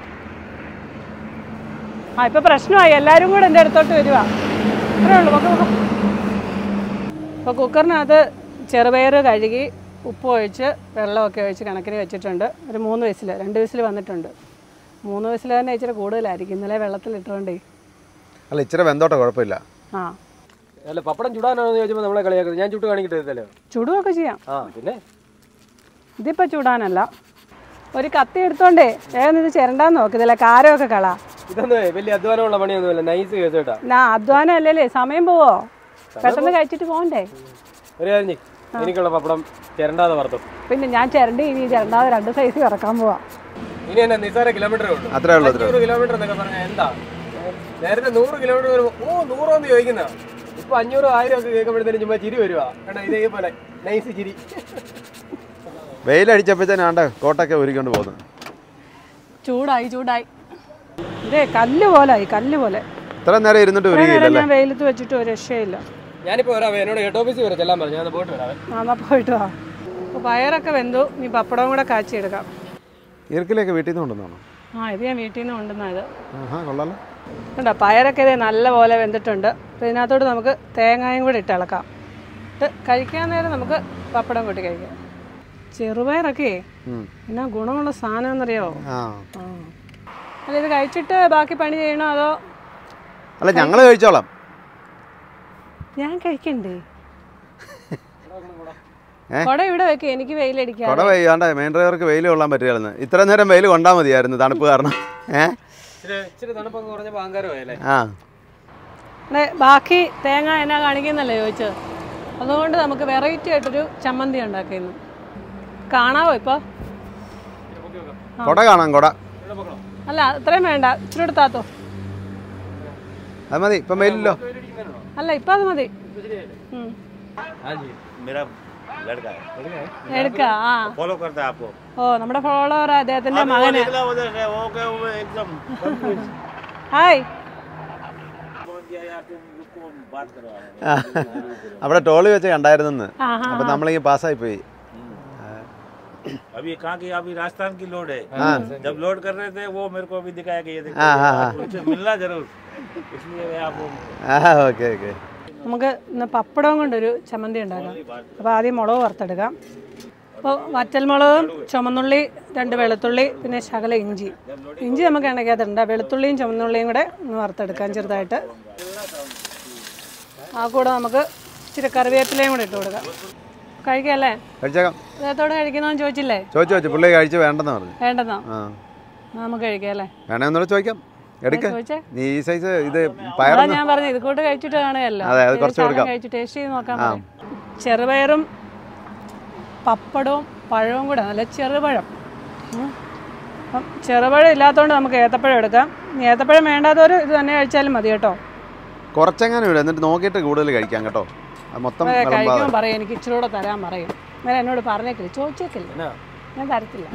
B: ആ ഇപ്പൊ പ്രശ്നമായി എല്ലാരും കൂടെ എൻ്റെ അടുത്തോട്ട് വരുവാ അത്രേ ഉള്ളൂ പൊക്കെ പൊക്കെ അപ്പോൾ കുക്കറിനകത്ത് ചെറുപയർ കഴുകി ഉപ്പ് ഒഴിച്ച് വെള്ളമൊക്കെ ഒഴിച്ച് കണക്കിന് വെച്ചിട്ടുണ്ട് ഒരു മൂന്ന് വിസിൽ രണ്ട് വിസിൽ വന്നിട്ടുണ്ട് മൂന്ന് വിസിൽ തന്നെ ഇച്ചിരി കൂടുതലായിരിക്കും ഇന്നലെ വെള്ളത്തിലിട്ടുകൊണ്ടേ
A: അല്ല ഇച്ചിരി വെന്തോട്ടെ കുഴപ്പമില്ല
B: ആ
C: അല്ല പപ്പടം ചുടാനാണോ എന്ന് ചോദിച്ചപ്പോൾ നമ്മളെ കളിയാക്കുന്നത് ഞാൻ ചുട്ട് കാണിക്കിട്ട് തരുന്നല്ലോ
B: ചുടുകയൊക്കെ ചെയ്യാം
C: ആ പിന്നെ
B: ഇതിപ്പോൾ ചൂടാനല്ല ഒരു കത്തി എടുത്തോണ്ടേ വേഗം ഇത് ചിരണ്ടാന്ന് നോക്ക് ഇതിലെ കാരമൊക്കെ കള
C: ഇതൊന്നും വലിയ അധ്വാനമുള്ള പണിയൊന്നുമില്ല നൈസ് കേസ് കേട്ടാ
B: നാ അധ്വാനം അല്ലല്ലേ സമയം പോവോ പെട്ടെന്ന് കഴിച്ചിട്ട് പോകണ്ടേ
C: ഒരു കാര്യം ചെയ്യ്. എനിക്കുള്ള പപ്പടം ചിരണ്ടാതെ വറുത്തു
B: പിന്നെ ഞാൻ ചിരണ്ടി ഇനി ചിരണ്ടാതെ രണ്ട് സൈസ് ഇറക്കാൻ പോവാ
C: ഇനി എന്നാ നിസ്സാര കിലോമീറ്റർ ഉള്ളൂ
A: അത്രേ ഉള്ളൂ അത്രേ
C: അഞ്ഞൂറ് കിലോമീറ്റർ എന്നൊക്കെ പറഞ്ഞാൽ എന്താ നേരത്തെ നൂറ് കിലോമീറ്റർ വരുമ്പോ ഓ നൂറോന്ന് ചോദിക്കുന്ന ഇപ്പൊ അഞ്ഞൂറ് ആയിരം ഒക്കെ കേൾക്കുമ്പോഴത്തേനും ചുമ്മാ ചിരി വരുവാ കാരണം ഇതേപോലെ നൈസ് ചിരി
A: വെയിലടിച്ചപ്പോഴത്തേനാണ്ട് കോട്ടൊക്കെ ഒരുക്കൊണ്ട് പോകുന്നു
B: ചൂടായി ചൂടായി ഇതേ കല്ല് പോലായി കല്ല് പോലെ
A: ഇത്ര നേരം ഇരുന്നിട്ട്
B: ഇത്രയും നേരം
A: ഒരുങ്ങിയില്ലല്ലേ
B: ഞാൻ വെയിലത്ത് വെച്ചിട്ട് ഒരു രക്ഷയില്ല
C: ഞാനിപ്പോ വരാവേ എന്നോട് ഹെഡ് ഓഫീസിൽ വരെ ചെല്ലാൻ പറഞ്ഞു ഞാൻ പോയിട്ട് വരാവേ
B: ആ എന്നാ പോയിട്ട് വാ അപ്പോൾ പയറൊക്കെ വെന്തു നീ പപ്പടവും കൂടെ കാച്ചിയെടുക്കാം
A: ഈർക്കിലേക്ക് വീട്ടിൽ നിന്ന് കൊണ്ടുവന്നാണോ
B: ആ ഇത് ഞാൻ വീട്ടിൽ നിന്ന് കൊണ്ടുവന്നത്
A: ആഹാ കൊള്ളാലോ
B: കണ്ടോ പയറൊക്കെ ഇത് നല്ല പോലെ വെന്തിട്ടുണ്ട് അപ്പോൾ ഇതിനകത്തോട്ട് നമുക്ക് തേങ്ങായും കൂടി ഇട്ട് ഇളക്കാം ഇട്ട് കഴിക്കാൻ നേരം നമുക്ക് പപ്പടം കൂട്ടി കഴിക്കാം ചെറുപയറൊക്കെ
A: ഉം.
B: എന്നാ ഗുണമുള്ള സാധനം എന്നറിയോ
A: ആ
B: ആ അല്ല ഇത് കഴിച്ചിട്ട് ബാക്കി പണി ചെയ്യണോ അതോ
A: അല്ല ഞങ്ങൾ കഴിച്ചോളാം
B: ഞാൻ കഴിക്കണ്ടേ
A: ഏ?
B: കുട ഇവിടെ വെക്ക് എനിക്ക് വെയിലടിക്കാം
A: കുട പെയ്യാണ്ട് മെയിൻ ഡ്രൈവർക്ക് വെയിൽ കൊള്ളാൻ പറ്റില്ലായിരുന്നു ഇത്ര നേരം വെയിൽ കൊണ്ടാൽ മതിയായിരുന്നു തണുപ്പ് കാരണം ഏ
C: ഇച്ചിരി ഇച്ചിരി തണുപ്പൊക്കെ കുറഞ്ഞപ്പോ അഹങ്കാരമായല്ലേ
A: ആ
B: അതെ ബാക്കി തേങ്ങ എന്നാ കാണിക്കുന്നല്ലേ ചോദിച്ചത് അതുകൊണ്ട് നമുക്ക് വെറൈറ്റി ആയിട്ടൊരു ചമ്മന്തി ഉണ്ടാക്കുന്നു കാണാവോ ഇപ്പോൾ
A: കുട കാണാം കുട
B: അല്ല അത്രയും വേണ്ട ഇച്ചിരി എടുത്താത്തോ
A: അത് മതി ഇപ്പം വെയിലില്ലോ
B: അല്ല ഇപ്പം അത് മതി ഉം.
D: मेरा लड़का है
B: എടുക്ക ആ
D: फॉलो करता है आपको
B: ഓ നമ്മുടെ ഫോളോവർ അദ്ദേഹത്തിന്റെ
D: अभी वो
B: മകന്
D: निकला उधर से वो क्या वो एकदम confused।
B: ഹായ്
D: बोल दिया यार तुम रुको बात करो आप।
A: അവിടെ ടോളി വെച്ച് കണ്ടായിരുന്നെന്ന്
B: ആ ഹാ
A: അപ്പം നമ്മളിങ്ങനെ പാസ്സായി പോയി
D: अभी कहाँ की अभी राजस्थान की लोड है
A: हाँ।
D: जब लोड कर रहे थे वो मेरे को अभी दिखाया कि ये देखो
A: हाँ, हाँ, हाँ।
D: उनसे मिलना जरूर इसलिए मैं आपको
A: ആ ഓക്കെ ഓക്കെ
B: നമുക്ക് ഇന്ന് പപ്പടവും കൊണ്ടൊരു ചമ്മന്തി ഉണ്ടാക്കാം അപ്പോൾ ആദ്യം മുളക് വറുത്തെടുക്കാം അപ്പോൾ വറ്റൽമുളകും ചുമന്നുള്ളി രണ്ട് വെളുത്തുള്ളി പിന്നെ ശകല ഇഞ്ചി ഇഞ്ചി നമുക്ക് എണ്ണയ്ക്കകത്തുണ്ട് വെളുത്തുള്ളിയും ചുമന്നുള്ളിയും കൂടെ ഒന്ന് വറുത്തെടുക്കാം ചെറുതായിട്ട് ആ കൂടെ നമുക്ക് ഇച്ചിരി കറിവേപ്പിലയും കൂടെ ഇട്ട് കൊടുക്കാം കഴിക്കല്ലേ
A: കഴിച്ചേക്കാം
B: അദ്ദേഹത്തോട് കഴിക്കണമെന്ന് ചോദിച്ചില്ലേ
A: ചോദിച്ചു ചോദിച്ചു പുള്ളി കഴിച്ച് വേണ്ടെന്ന് പറഞ്ഞു
B: വേണ്ടെന്നോ
A: ആ
B: എന്നാ നമുക്ക് കഴിക്കാം അല്ലേ
A: വേണമെന്നൂടെ ചോദിക്കാം എടുക്ക
B: ചോദിച്ചേ
A: നീ ഈ സൈസ് ഇത്
B: അതാ
A: പയറൊന്ന്
B: ഞാൻ പറഞ്ഞു ഇത് കൂട്ട് കഴിച്ചിട്ട് കാണുകയല്ലോ
A: അതെ, അത്
B: ഇത്
A: കുറച്ച്
B: സാധനം
A: കൊടുക്കാം.
B: കഴിച്ച് ടേസ്റ്റ് ചെയ്ത് നോക്കാൻ പറയും ചെറുപയറും പപ്പടവും പഴവും കൂടെ നല്ല ചെറുപഴം ഉം. അപ്പം ചെറുപഴം ഇല്ലാത്തതുകൊണ്ട് നമുക്ക് ഏത്തപ്പഴം എടുക്കാം ഇനി ഏത്തപ്പഴം വേണ്ടാത്തവർ ഇത് തന്നെ കഴിച്ചാലും മതി കേട്ടോ
A: കുറച്ചെങ്ങനെ വിടും എന്നിട്ട് നോക്കിയിട്ട് കൂടുതൽ കഴിക്കാം കേട്ടോ അത് മൊത്തം
B: അതെ,
A: വിളമ്പാതെ
B: കഴിക്കുമ്പോൾ പറയും എനിക്ക് ഇച്ചിരി കൂടെ തരാൻ പറയും ഞാൻ എന്നോട് പറഞ്ഞേക്കില്ല ചോദിച്ചേക്കില്ല
C: എന്നാ
B: ഞാൻ തരത്തില്ല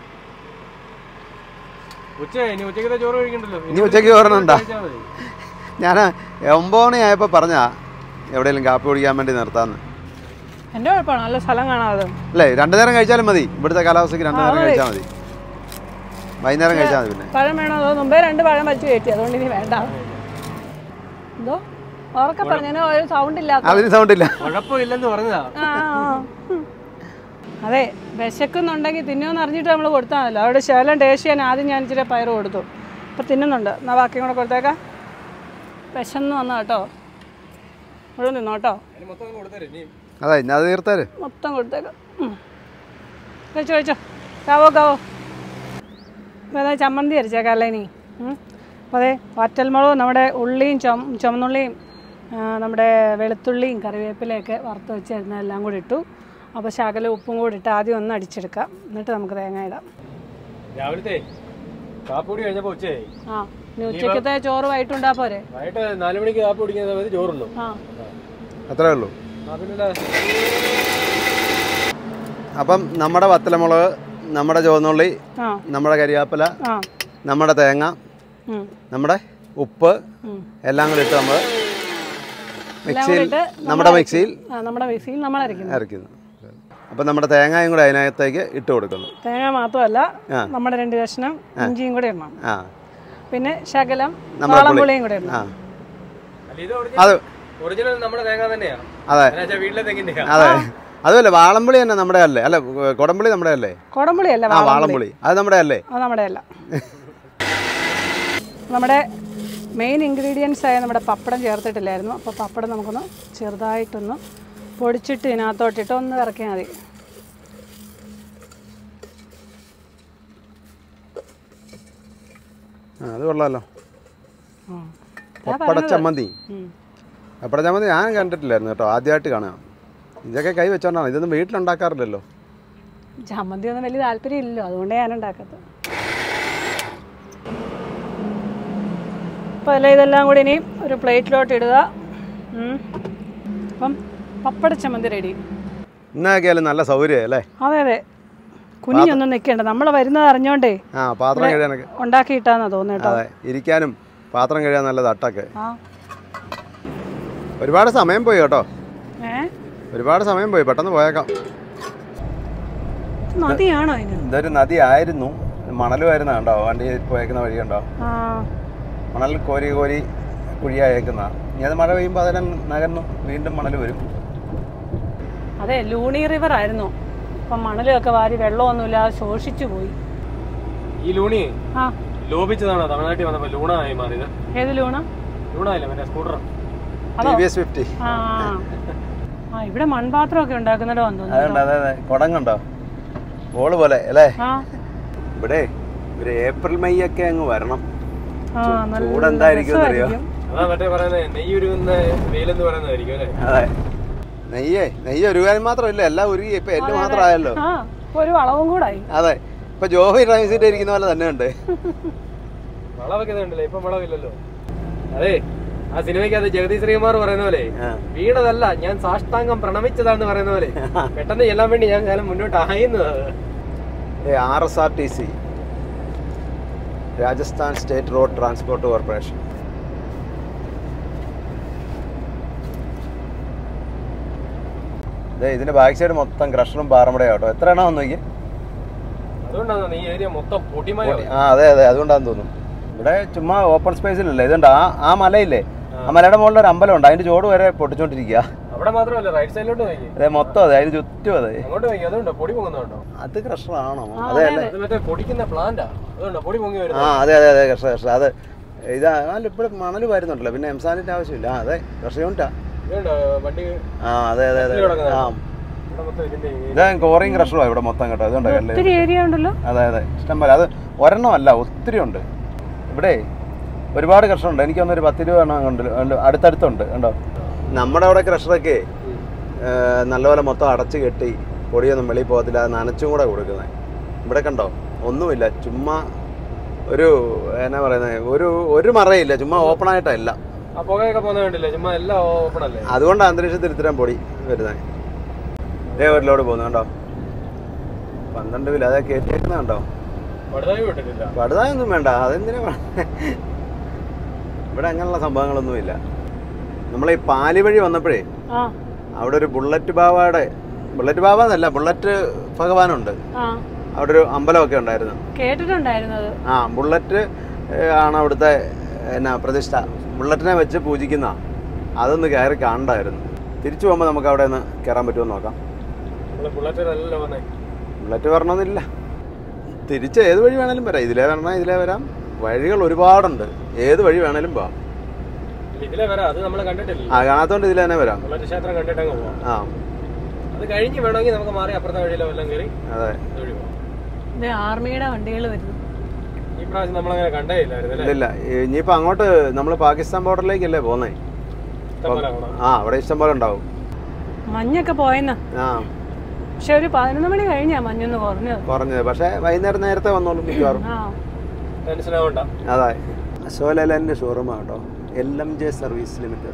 C: ഉച്ച ഇനി ഉച്ചക്കത്തെ ചോറ് കഴിക്കണ്ടല്ലോ
A: ഇനി ഉച്ചയ്ക്ക് ചോറിനുണ്ടോ
C: കഴിച്ചാൽ മതി
A: ഞാൻ ഒമ്പത് മണി ആയപ്പോൾ പറഞ്ഞാ എവിടെയെങ്കിലും കാപ്പി കുടിക്കാൻ വേണ്ടി നിർത്താമെന്ന്
B: എൻ്റെ കുഴപ്പമാണ് നല്ല സ്ഥലം കാണാതെ
A: അല്ലേ രണ്ടു നേരം കഴിച്ചാലും മതി ഇവിടുത്തെ കാലാവസ്ഥയ്ക്ക് രണ്ടു നേരം
B: ആ, മതി.
A: കഴിച്ചാൽ മതി വൈകുന്നേരം കഴിച്ചാൽ മതി പിന്നെ
B: പഴം വേണോ അതോ മുമ്പേ രണ്ട് പഴം വെച്ച് കയറ്റി അതുകൊണ്ട് ഇനി വേണ്ട എന്തോ ഉറക്കെ പറഞ്ഞു ഒരു സൗണ്ട് ഇല്ലാത്ത
A: അതിന് സൗണ്ട് ഇല്ല
C: കുഴപ്പമില്ലെന്ന് പറഞ്ഞതാ
B: ആ, ആ. ഉം. അതെ വിശക്കുന്നുണ്ടെങ്കിൽ തിന്നുമെന്ന് അറിഞ്ഞിട്ട് നമ്മൾ കൊടുത്താൽ മതില്ലോ അവിടെ ശകലം ടേസ്റ്റ് ചെയ്യാൻ ആദ്യം ഞാൻ ഇച്ചിരി പയർ കൊടുത്തു അപ്പോൾ തിന്നുന്നുണ്ട് എന്നാൽ ബാക്കിയും കൂടെ കൊടുത്തേക്കാം വിശന്ന് വന്നു കേട്ടോ മുഴുവൻ തിന്നോട്ടോ
C: അതിന് മൊത്തം അങ്ങ് കൊടുത്തരും ഇനി
A: അതെ ഇനി അത് തീർത്താര്
B: മൊത്തം കൊടുത്തേക്കാം ഉം. കഴിച്ചോ കഴിച്ചോ കാവോ കാവോ അപ്പോൾ അതാ ചമ്മന്തി അരച്ചേക്കാം അല്ലേ ഇനി ഉം. അപ്പോൾ അതെ വറ്റൽമുളകും നമ്മുടെ ഉള്ളിയും ചുമ ചുമന്നുള്ളിയും ആ, നമ്മുടെ വെളുത്തുള്ളിയും കറിവേപ്പിലയൊക്കെ വറുത്ത് വെച്ചിരുന്ന എല്ലാം കൂടി ഇട്ടു അപ്പോൾ ശകല ഉപ്പും കൂടി ഇട്ട് ആദ്യം ഒന്ന് അടിച്ചെടുക്കാം എന്നിട്ട് നമുക്ക് തേങ്ങ ഇടാം
C: രാവിലത്തെ കാപ്പൂടി കഴിഞ്ഞപ്പോ ഉച്ചയായി
B: ആ ഇനി ഉച്ചക്കത്തെ ചോറ് വൈകിട്ടുണ്ടാ പോരെ
C: വൈകിട്ട് നാല് മണിക്ക് കാപ്പി കുടിക്കുന്ന സമയത്ത് ചോറുള്ളൂ
B: ആ
A: അത്രേ ഉള്ളൂ
C: ആ പിന്നെ
A: അപ്പം നമ്മുടെ വത്തലമുളക് നമ്മുടെ ചുവന്നുള്ളി
B: ആ
A: നമ്മുടെ കരിയാപ്പില
B: ആ
A: നമ്മുടെ തേങ്ങ
B: ഉം,
A: നമ്മുടെ ഉപ്പ്
B: ഉം.
A: എല്ലാം കൂടി ഇട്ട് നമ്മൾ
B: എല്ലാം കൂടി
A: മിക്സിയിൽ
B: ഇട്ട്
A: നമ്മുടെ മിക്സിയിൽ
B: ആ നമ്മുടെ മിക്സിയിൽ നമ്മൾ അരയ്ക്കുന്നു
A: അരയ്ക്കുന്നു അപ്പം നമ്മുടെ തേങ്ങയും കൂടെ അതിനകത്തേക്ക് ഇട്ട് കൊടുക്കുന്നു
B: തേങ്ങ മാത്രമല്ല
A: ആ.
B: നമ്മുടെ രണ്ട് കഷ്ണം ഇഞ്ചിയും കൂടെ ഇടണം
A: ആ
B: പിന്നെ ശകലം
A: നമ്മുടെ പുളി.
B: വാളംപുളിയും കൂടെ ഇടണം
A: ആ
C: അല്ല ഇത്
A: അത്
C: ഒറിജിനൽ നമ്മുടെ തേങ്ങ തന്നെയാ
A: അതെ
C: എന്നുവെച്ചാൽ വീട്ടിലെ തെങ്ങിന്റെയാ
A: അതെ അതുമല്ല വാളംപുളി തന്നെ നമ്മുടെ അല്ലേ അല്ല കുടംപുളി നമ്മുടെ അല്ലേ
B: കുടംപുളി അല്ല
A: ആ വാളംപുളി അത് നമ്മുടെ അല്ലേ
B: അത് നമ്മുടെ അല്ല നമ്മുടെ മെയിൻ ഇൻഗ്രീഡിയൻസ് ആയ നമ്മുടെ പപ്പടം ചേർത്തിട്ടില്ലായിരുന്നു അപ്പോൾ പപ്പടം നമുക്കൊന്ന് ചെറുതായിട്ടൊന്ന് പൊടിച്ചിട്ട് ഇതിനകത്തോട്ടിട്ട് ഒന്ന് ഇറക്കിയാൽ മതി
A: ആ അത് കൊള്ളാമല്ലോ
B: ഉം.
A: പപ്പട ചമ്മന്തി
B: ഉം.
A: പപ്പട ചമ്മന്തി ഞാൻ കണ്ടിട്ടില്ലായിരുന്നു കേട്ടോ ആദ്യമായിട്ട് കാണാം ഇതൊക്കെ കൈ വെച്ചോണ്ടാണ് ഇതൊന്നും വീട്ടിലുണ്ടാക്കാറില്ലല്ലോ
B: ചമ്മന്തി ഒന്നും വലിയ താല്പര്യം ഇല്ലല്ലോ അതുകൊണ്ടേ ഞാൻ ഉണ്ടാക്കത്ത് അപ്പോൾ എല്ലാം ഇതെല്ലാം കൂടി ഇനി ഒരു പ്ലേറ്റിലോട്ട് ഇടുക ഉം. അപ്പം പപ്പട ചമ്മന്തി റെഡി
A: ഇന്നൊക്കെയാലും നല്ല സൗകര്യം അല്ലേ
B: അതെ അതെ കുനിഞ്ഞൊന്നും നിൽക്കേണ്ട നമ്മൾ വരുന്നത് അറിഞ്ഞോണ്ടേ
A: ആ പാത്രം കഴുകാനൊക്കെ
B: ഉണ്ടാക്കിയിട്ടാന്നാ തോന്നുന്നു കേട്ടോ
A: അതെ ഇരിക്കാനും പാത്രം കഴുകാൻ നല്ല തട്ടൊക്കെ
B: ആ
A: ഒരുപാട് സമയം പോയി കേട്ടോ
B: ഏ
A: ഒരുപാട് സമയം പോയി പെട്ടെന്ന് പോയേക്കാം
B: നദിയാണോ അതിന്
A: ഇതൊരു നദി ആയിരുന്നു മണലുമായിരുന്നു കണ്ടോ വണ്ടി പോയേക്കുന്ന വഴി കണ്ടോ
B: ആ
A: മണൽ കോരി കോരി കുഴിയായേക്കുന്ന ഇനി അത് മഴ പെയ്യുമ്പോൾ അതിനെ നകർന്നു വീണ്ടും മണൽ വരും
B: അതെ ലൂണി റിവർ ആയിരുന്നു അപ്പം മണലൊക്കെ വാരി വെള്ളമൊന്നുമില്ലാതെ ശോഷിച്ചു പോയി
C: ഈ ലൂണി
B: ആ
C: ലോപിച്ചതാണോ തമിഴ്നാട്ടിൽ വന്നപ്പോ ലൂണ ആയി മാറിയത്
B: ഏത് ലൂണ
C: ലൂണ ഇല്ല മറ്റേ scooter
A: T V S fifty
B: ആ ആ ഇവിടെ മൺപാത്രമൊക്കെ ഉണ്ടാക്കുന്നിടം
A: അതുകൊണ്ട് അതെ അതെ കുടങ്ങുണ്ടോ ബോള് പോലെ അല്ലേ
B: ആ
A: ഇവിടെ ഒരു ഏപ്രിൽ മെയ് ഒക്കെ അങ്ങ് വരണം
B: ആ നല്ല
A: ചൂട് എന്തായിരിക്കും അറിയോ
B: രസമായിരിക്കും.
C: അതാ മറ്റേ പറയുന്നത് നെയ്യുരുകുന്ന വെയിലെന്ന് പറയുന്നതായിരിക്കും അല്ലേ
A: അതെ നെയ്യേ നെയ്യ് ഒരുകാര്യം മാത്രമല്ല എല്ലാം ഉരുകി ഇപ്പൊ എല്ലാം മാത്രമായല്ലോ
B: ആ ഇപ്പൊ ഒരു വളവും കൂടായി
A: അതെ ഇപ്പൊ ജോബി ഡ്രൈവിംഗ് സീറ്റ് ഇരിക്കുന്ന പോലെ തന്നെ ഉണ്ട്
C: വളവൊക്കെ ഉണ്ടല്ലോ ഇപ്പൊ വളവില്ലല്ലോ അതെ ആ സിനിമയ്ക്കകത്ത് ജഗതി ശ്രീകുമാർ പറയുന്ന പോലെ
A: ആ.
C: വീണതല്ല ഞാൻ സാഷ്ടാംഗം പ്രണമിച്ചതാന്ന് പറയുന്ന പോലെ പെട്ടെന്ന് ചെല്ലാൻ വേണ്ടി ഞാൻ കാലം മുന്നോട്ട് ആയുന്നത്
A: R S R T C Rajasthan state road transport corporation ദേ ഇതിന്റെ ബാക്ക് സൈഡ് മൊത്തം ക്രഷറും പാറമടയും കേട്ടോ എത്ര എണ്ണം വന്നു നോക്കി
C: അതുകൊണ്ടാണ് ഈ ഏരിയ മൊത്തം പൊട്ടിമയോ
A: ആ അതെ അതെ അതുകൊണ്ടാന്ന് തോന്നുന്നു ഇവിടെ ചുമ്മാ ഓപ്പൺ സ്പേസിലല്ലേ ഇതുണ്ട് ആ ആ മലയില്ലേ ആ മലയുടെ മുകളിൽ ഒരു അമ്പലമുണ്ട് അതിന്റെ ചോട് വരെ പൊട്ടിച്ചോണ്ടിരിക്കുക
C: അവിടെ മാത്രമല്ല റൈറ്റ് സൈഡിലോട്ട് നോക്കി
A: അതെ മൊത്തം അതെ അതിന് ചുറ്റും അതെ
C: അങ്ങോട്ട് നോക്കി അതുണ്ടോ പൊടി പൊങ്ങുന്നുണ്ടോ
A: അത് ക്രഷറാണോ
B: ആ,
A: അതെ
B: അതെ,
A: അല്ലേ
C: അത് മറ്റേ പൊടിക്കുന്ന പ്ലാന്റാ അതുകൊണ്ടോ പൊടി പൊങ്ങി
A: ആ
C: വരുന്നത്
A: അതെ അതെ അതെ കർഷക കർഷക അത് ഇതാ അല്ല ഇവിടെ മണൽ വരുന്നുണ്ടല്ലോ പിന്നെ എംസാനിന്റെ ആവശ്യമില്ല ആ അതെ കർഷക യൂണിറ്റാ
C: ഇതുണ്ടോ വണ്ടി
A: ആ അതെ അതെ അതെ
C: കിടക്കുന്നത്.
A: ആ
C: ഇവിടെ മൊത്തം ഇതിന്റെ ഈ-
A: ഇത് കോറിയും ക്രഷറുമാണ് ഇവിടെ മൊത്തം കേട്ടോ ഇതുണ്ട് കല്ല്
B: ഒത്തിരി ഏരിയ ഉണ്ടല്ലോ
A: അതെ അതെ ഇഷ്ടം പോലെ അത് ഒരെണ്ണമല്ല ഒത്തിരി ഉണ്ട് ഇവിടെ ഒരുപാട് ക്രഷറുണ്ട് എനിക്ക് തോന്നുന്നു ഒരു പത്ത് രൂപ എണ്ണം ഉണ്ട് ഉണ്ട്. അടുത്തടുത്തുണ്ട് കണ്ടോ നമ്മുടെ അവിടെ ക്രഷറൊക്കെ നല്ലപോലെ മൊത്തം അടച്ചു കെട്ടി പൊടിയൊന്നും വെളിയിൽ പോകത്തില്ല അത് നനച്ചും കൂടെ കൊടുക്കുന്നത് ഇവിടെ കണ്ടോ ഒന്നുമില്ല ചുമ്മാ ഒരു എന്നാ പറയുന്നത് ഒരു ഒരു മറയില്ല ചുമ്മാ ഓപ്പൺ ആയിട്ടല്ല
C: ആ പുകയൊക്കെ പോകുന്ന കണ്ടില്ലേ ചുമ്മാ എല്ലാം ഓപ്പൺ അല്ലേ
A: അതുകൊണ്ട് അന്തരീക്ഷത്തിൽ ഇത്തരം പൊടി വരുന്നത് ഇതേ ഒരു ലോഡ് പോകുന്നു കണ്ടോ പന്ത്രണ്ട് വില അതെ കയറ്റിയേക്കുന്നത് കണ്ടോ
C: വലുതായി വിട്ടിട്ടില്ല
A: പടുതായൊന്നും വേണ്ട അതെന്തിനാ വേ- ഇവിടെ അങ്ങനെയുള്ള സംഭവങ്ങളൊന്നുമില്ല നമ്മൾ ഈ പാലി വഴി വന്നപ്പോഴേ
B: ആ
A: അവിടെ ഒരു ബുള്ളറ്റ് ബാവയുടെ ബുള്ളറ്റ് ബാവ എന്നല്ല ബുള്ളറ്റ് ഭഗവാനുണ്ട്
B: ആ
A: അവിടെ ഒരു അമ്പലമൊക്കെ ഉണ്ടായിരുന്നു
B: കേട്ടിട്ടുണ്ടായിരുന്നത്
A: ആ ബുള്ളറ്റ് ഏഹ്, ആണ് അവിടുത്തെ എന്നാ പ്രതിഷ്ഠ ബുള്ളറ്റിനെ വെച്ച് പൂജിക്കുന്ന അതൊന്ന് കയറി കാണണ്ടായിരുന്നു തിരിച്ചു പോകുമ്പോൾ നമുക്ക് അവിടെ ഒന്ന് കയറാൻ പറ്റുമോ എന്ന് നോക്കാം
C: നമ്മള് ബുള്ളറ്റിലല്ലോ വന്നേ
A: ബുള്ളറ്റ് വരണമെന്നില്ല തിരിച്ച് ഏത് വഴി വേണേലും വരാം ഇതിലേ വരണം ഇതിലേ വരാം വഴികൾ ഒരുപാടുണ്ട് ഏത് വഴി വേണേലും പോവാം
C: ഇതിലെ വരാം അത് നമ്മൾ കണ്ടിട്ടില്ല
A: ആ കാണാത്തോണ്ട് ഇതിൽ തന്നെ വരാം
C: ബുള്ളറ്റ് ക്ഷേത്രം കണ്ടിട്ട് അങ്ങ് പോവാം
A: ആ
C: അത് കഴിഞ്ഞ് വേണമെങ്കിൽ നമുക്ക് മാറി അപ്പുറത്തെ വഴിയിലോ എല്ലാം കയറി
A: അതെ
C: ഇതുവഴി പോവാം
B: ഇത് ആർമിയുടെ വണ്ടികൾ വരുന്നു
C: ഈ പ്രാവശ്യം നമ്മളങ്ങനെ കണ്ടേ ഇല്ലായിരുന്നു അല്ലേ
A: ഇല്ലില്ല ഇനിയിപ്പോൾ അങ്ങോട്ട് നമ്മൾ പാകിസ്ഥാൻ ബോർഡറിലേക്കല്ലേ പോന്നേ
C: ഇഷ്ടംപോലെ കാണാം
A: ആ അവിടെ ഇഷ്ടം പോലെ ഉണ്ടാവും
B: മഞ്ഞൊക്കെ പോയെന്ന്
A: ആ
B: പക്ഷെ ഒരു പതിനൊന്ന് മണി കഴിഞ്ഞാ മഞ്ഞൊന്ന് കുറഞ്ഞത്
A: കുറഞ്ഞത് പക്ഷേ വൈകുന്നേരം നേരത്തെ വന്നോളും മിക്കവാറും
B: ആ
C: ടെൻഷൻ ആവണ്ട
A: അതെ അശോകലേലൻ്റെ ഷോറൂമാണ് കേട്ടോ L M J service limited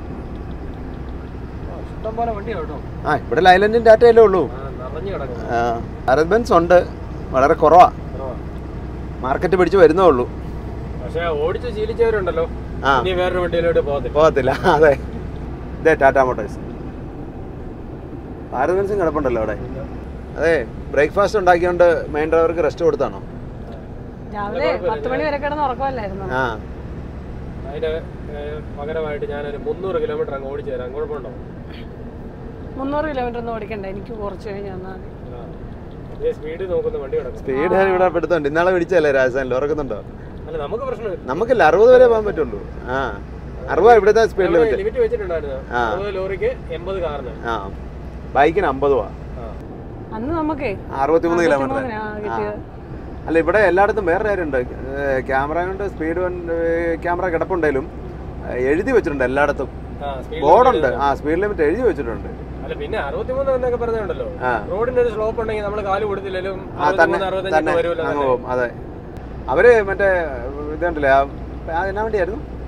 C: ഇഷ്ടംപോലെ വണ്ടിയാ കേട്ടോ
A: ആ ഇവിടെ ലൈലൻഡും ടാറ്റയല്ലേ ഉള്ളൂ
C: ആ, നിറഞ്ഞു കിടക്കുന്നു
A: ആ, ഭാരത് ബെൻസ് ഉണ്ട് വളരെ കുറവാ
C: കുറവാ.
A: മാർക്കറ്റ് പിടിച്ച് വരുന്നേ ഉള്ളൂ
C: പക്ഷെ ഓടിച്ച് ശീലിച്ചവരുണ്ടല്ലോ
A: ആ
C: ഇനി വേറൊരു വണ്ടിയിലോട്ട് പോകത്തില്ല
A: പോകത്തില്ല അതെ ഇതേ ടാറ്റ മോട്ടോഴ്സ് ഭാരത് ബെൻസും കിടപ്പുണ്ടല്ലോ അവിടെ അതെ ബ്രേക്ക്ഫാസ്റ്റ് ഉണ്ടാക്കിയോണ്ട് മെയിൻ ഡ്രൈവർക്ക് റെസ്റ്റ് കൊടുത്താണോ
B: രാവിലെ പത്ത് മണി വരെ കിടന്ന് ഉറക്കമല്ലായിരുന്നു
A: ആ
C: അതിന്റെ ഏഹ്, പകരമായിട്ട് ഞാനൊരു മുന്നൂറ് കിലോമീറ്റർ അങ്ങ് ഓടിച്ചു തരാം കുഴപ്പമുണ്ടോ
B: മുന്നൂറ് കിലോമീറ്റർ ഒന്നും ഓടിക്കണ്ട എനിക്ക് കുറച്ച് കഴിഞ്ഞ് വന്നാൽ മതി
C: അതേ സ്പീഡ് നോക്കുന്ന വണ്ടി കിടക്കും
A: സ്പീഡ് ഇവിടെ പെടുത്തുണ്ട് ഇന്നാളെ പിടിച്ചല്ലേ രാജസ്ഥാനിൽ ഉറക്കുന്നുണ്ടോ
C: അല്ല നമുക്ക് പ്രശ്നമില്ല
A: നമുക്കില്ല അറുപത് വരെ പോകാൻ പറ്റുള്ളൂ ആ അറുപത് ഇവിടുത്തെ സ്പീഡ് ലിമിറ്റ്
C: ലിമിറ്റ് വെച്ചിട്ടുണ്ടായിരുന്നു
A: ആ.
C: അറുപത് ലോറിക്ക് എൺപത് കാറിന്
A: ആ ബൈക്കിന് അമ്പത് രൂപ
C: ആ.
B: അന്ന് നമുക്കേ
A: അറുപത്തിമൂന്ന് കിലോമീറ്റർ
B: അറുപത്തിമൂന്നിനാ കിട്ടിയത്
A: അല്ല ഇവിടെ എല്ലായിടത്തും വേറെ കാര്യമുണ്ട് ക്യാമറ കൊണ്ട് സ്പീഡ് ക്യാമറ കിടപ്പുണ്ടെങ്കിലും ഏഹ്, എഴുതി വെച്ചിട്ടുണ്ട് എല്ലായിടത്തും
C: ആ, speed
A: ബോർഡുണ്ട്
C: limit
A: ആ സ്പീഡ് ലിമിറ്റ് എഴുതി വെച്ചിട്ടുണ്ട്
C: അല്ല പിന്നെ അറുപത്തിമൂന്ന് എന്നൊക്കെ പറഞ്ഞുണ്ടല്ലോ
A: ആ
C: റോഡിന് ഒരു സ്ലോപ്പ് ഉണ്ടെങ്കിൽ നമ്മൾ കാല് കൊടുത്തില്ലെങ്കിലും
A: ആ തന്നെ
C: അറുപത്തിമൂന്ന്
A: തന്നെ
C: അറുപത്തഞ്ചൊക്കെ വരുമല്ലോ
A: അങ്ങ് പോകും അതെ അവര് മറ്റേ ഇതുണ്ടല്ലേ ആ ആ എന്നാ വണ്ടിയായിരുന്നു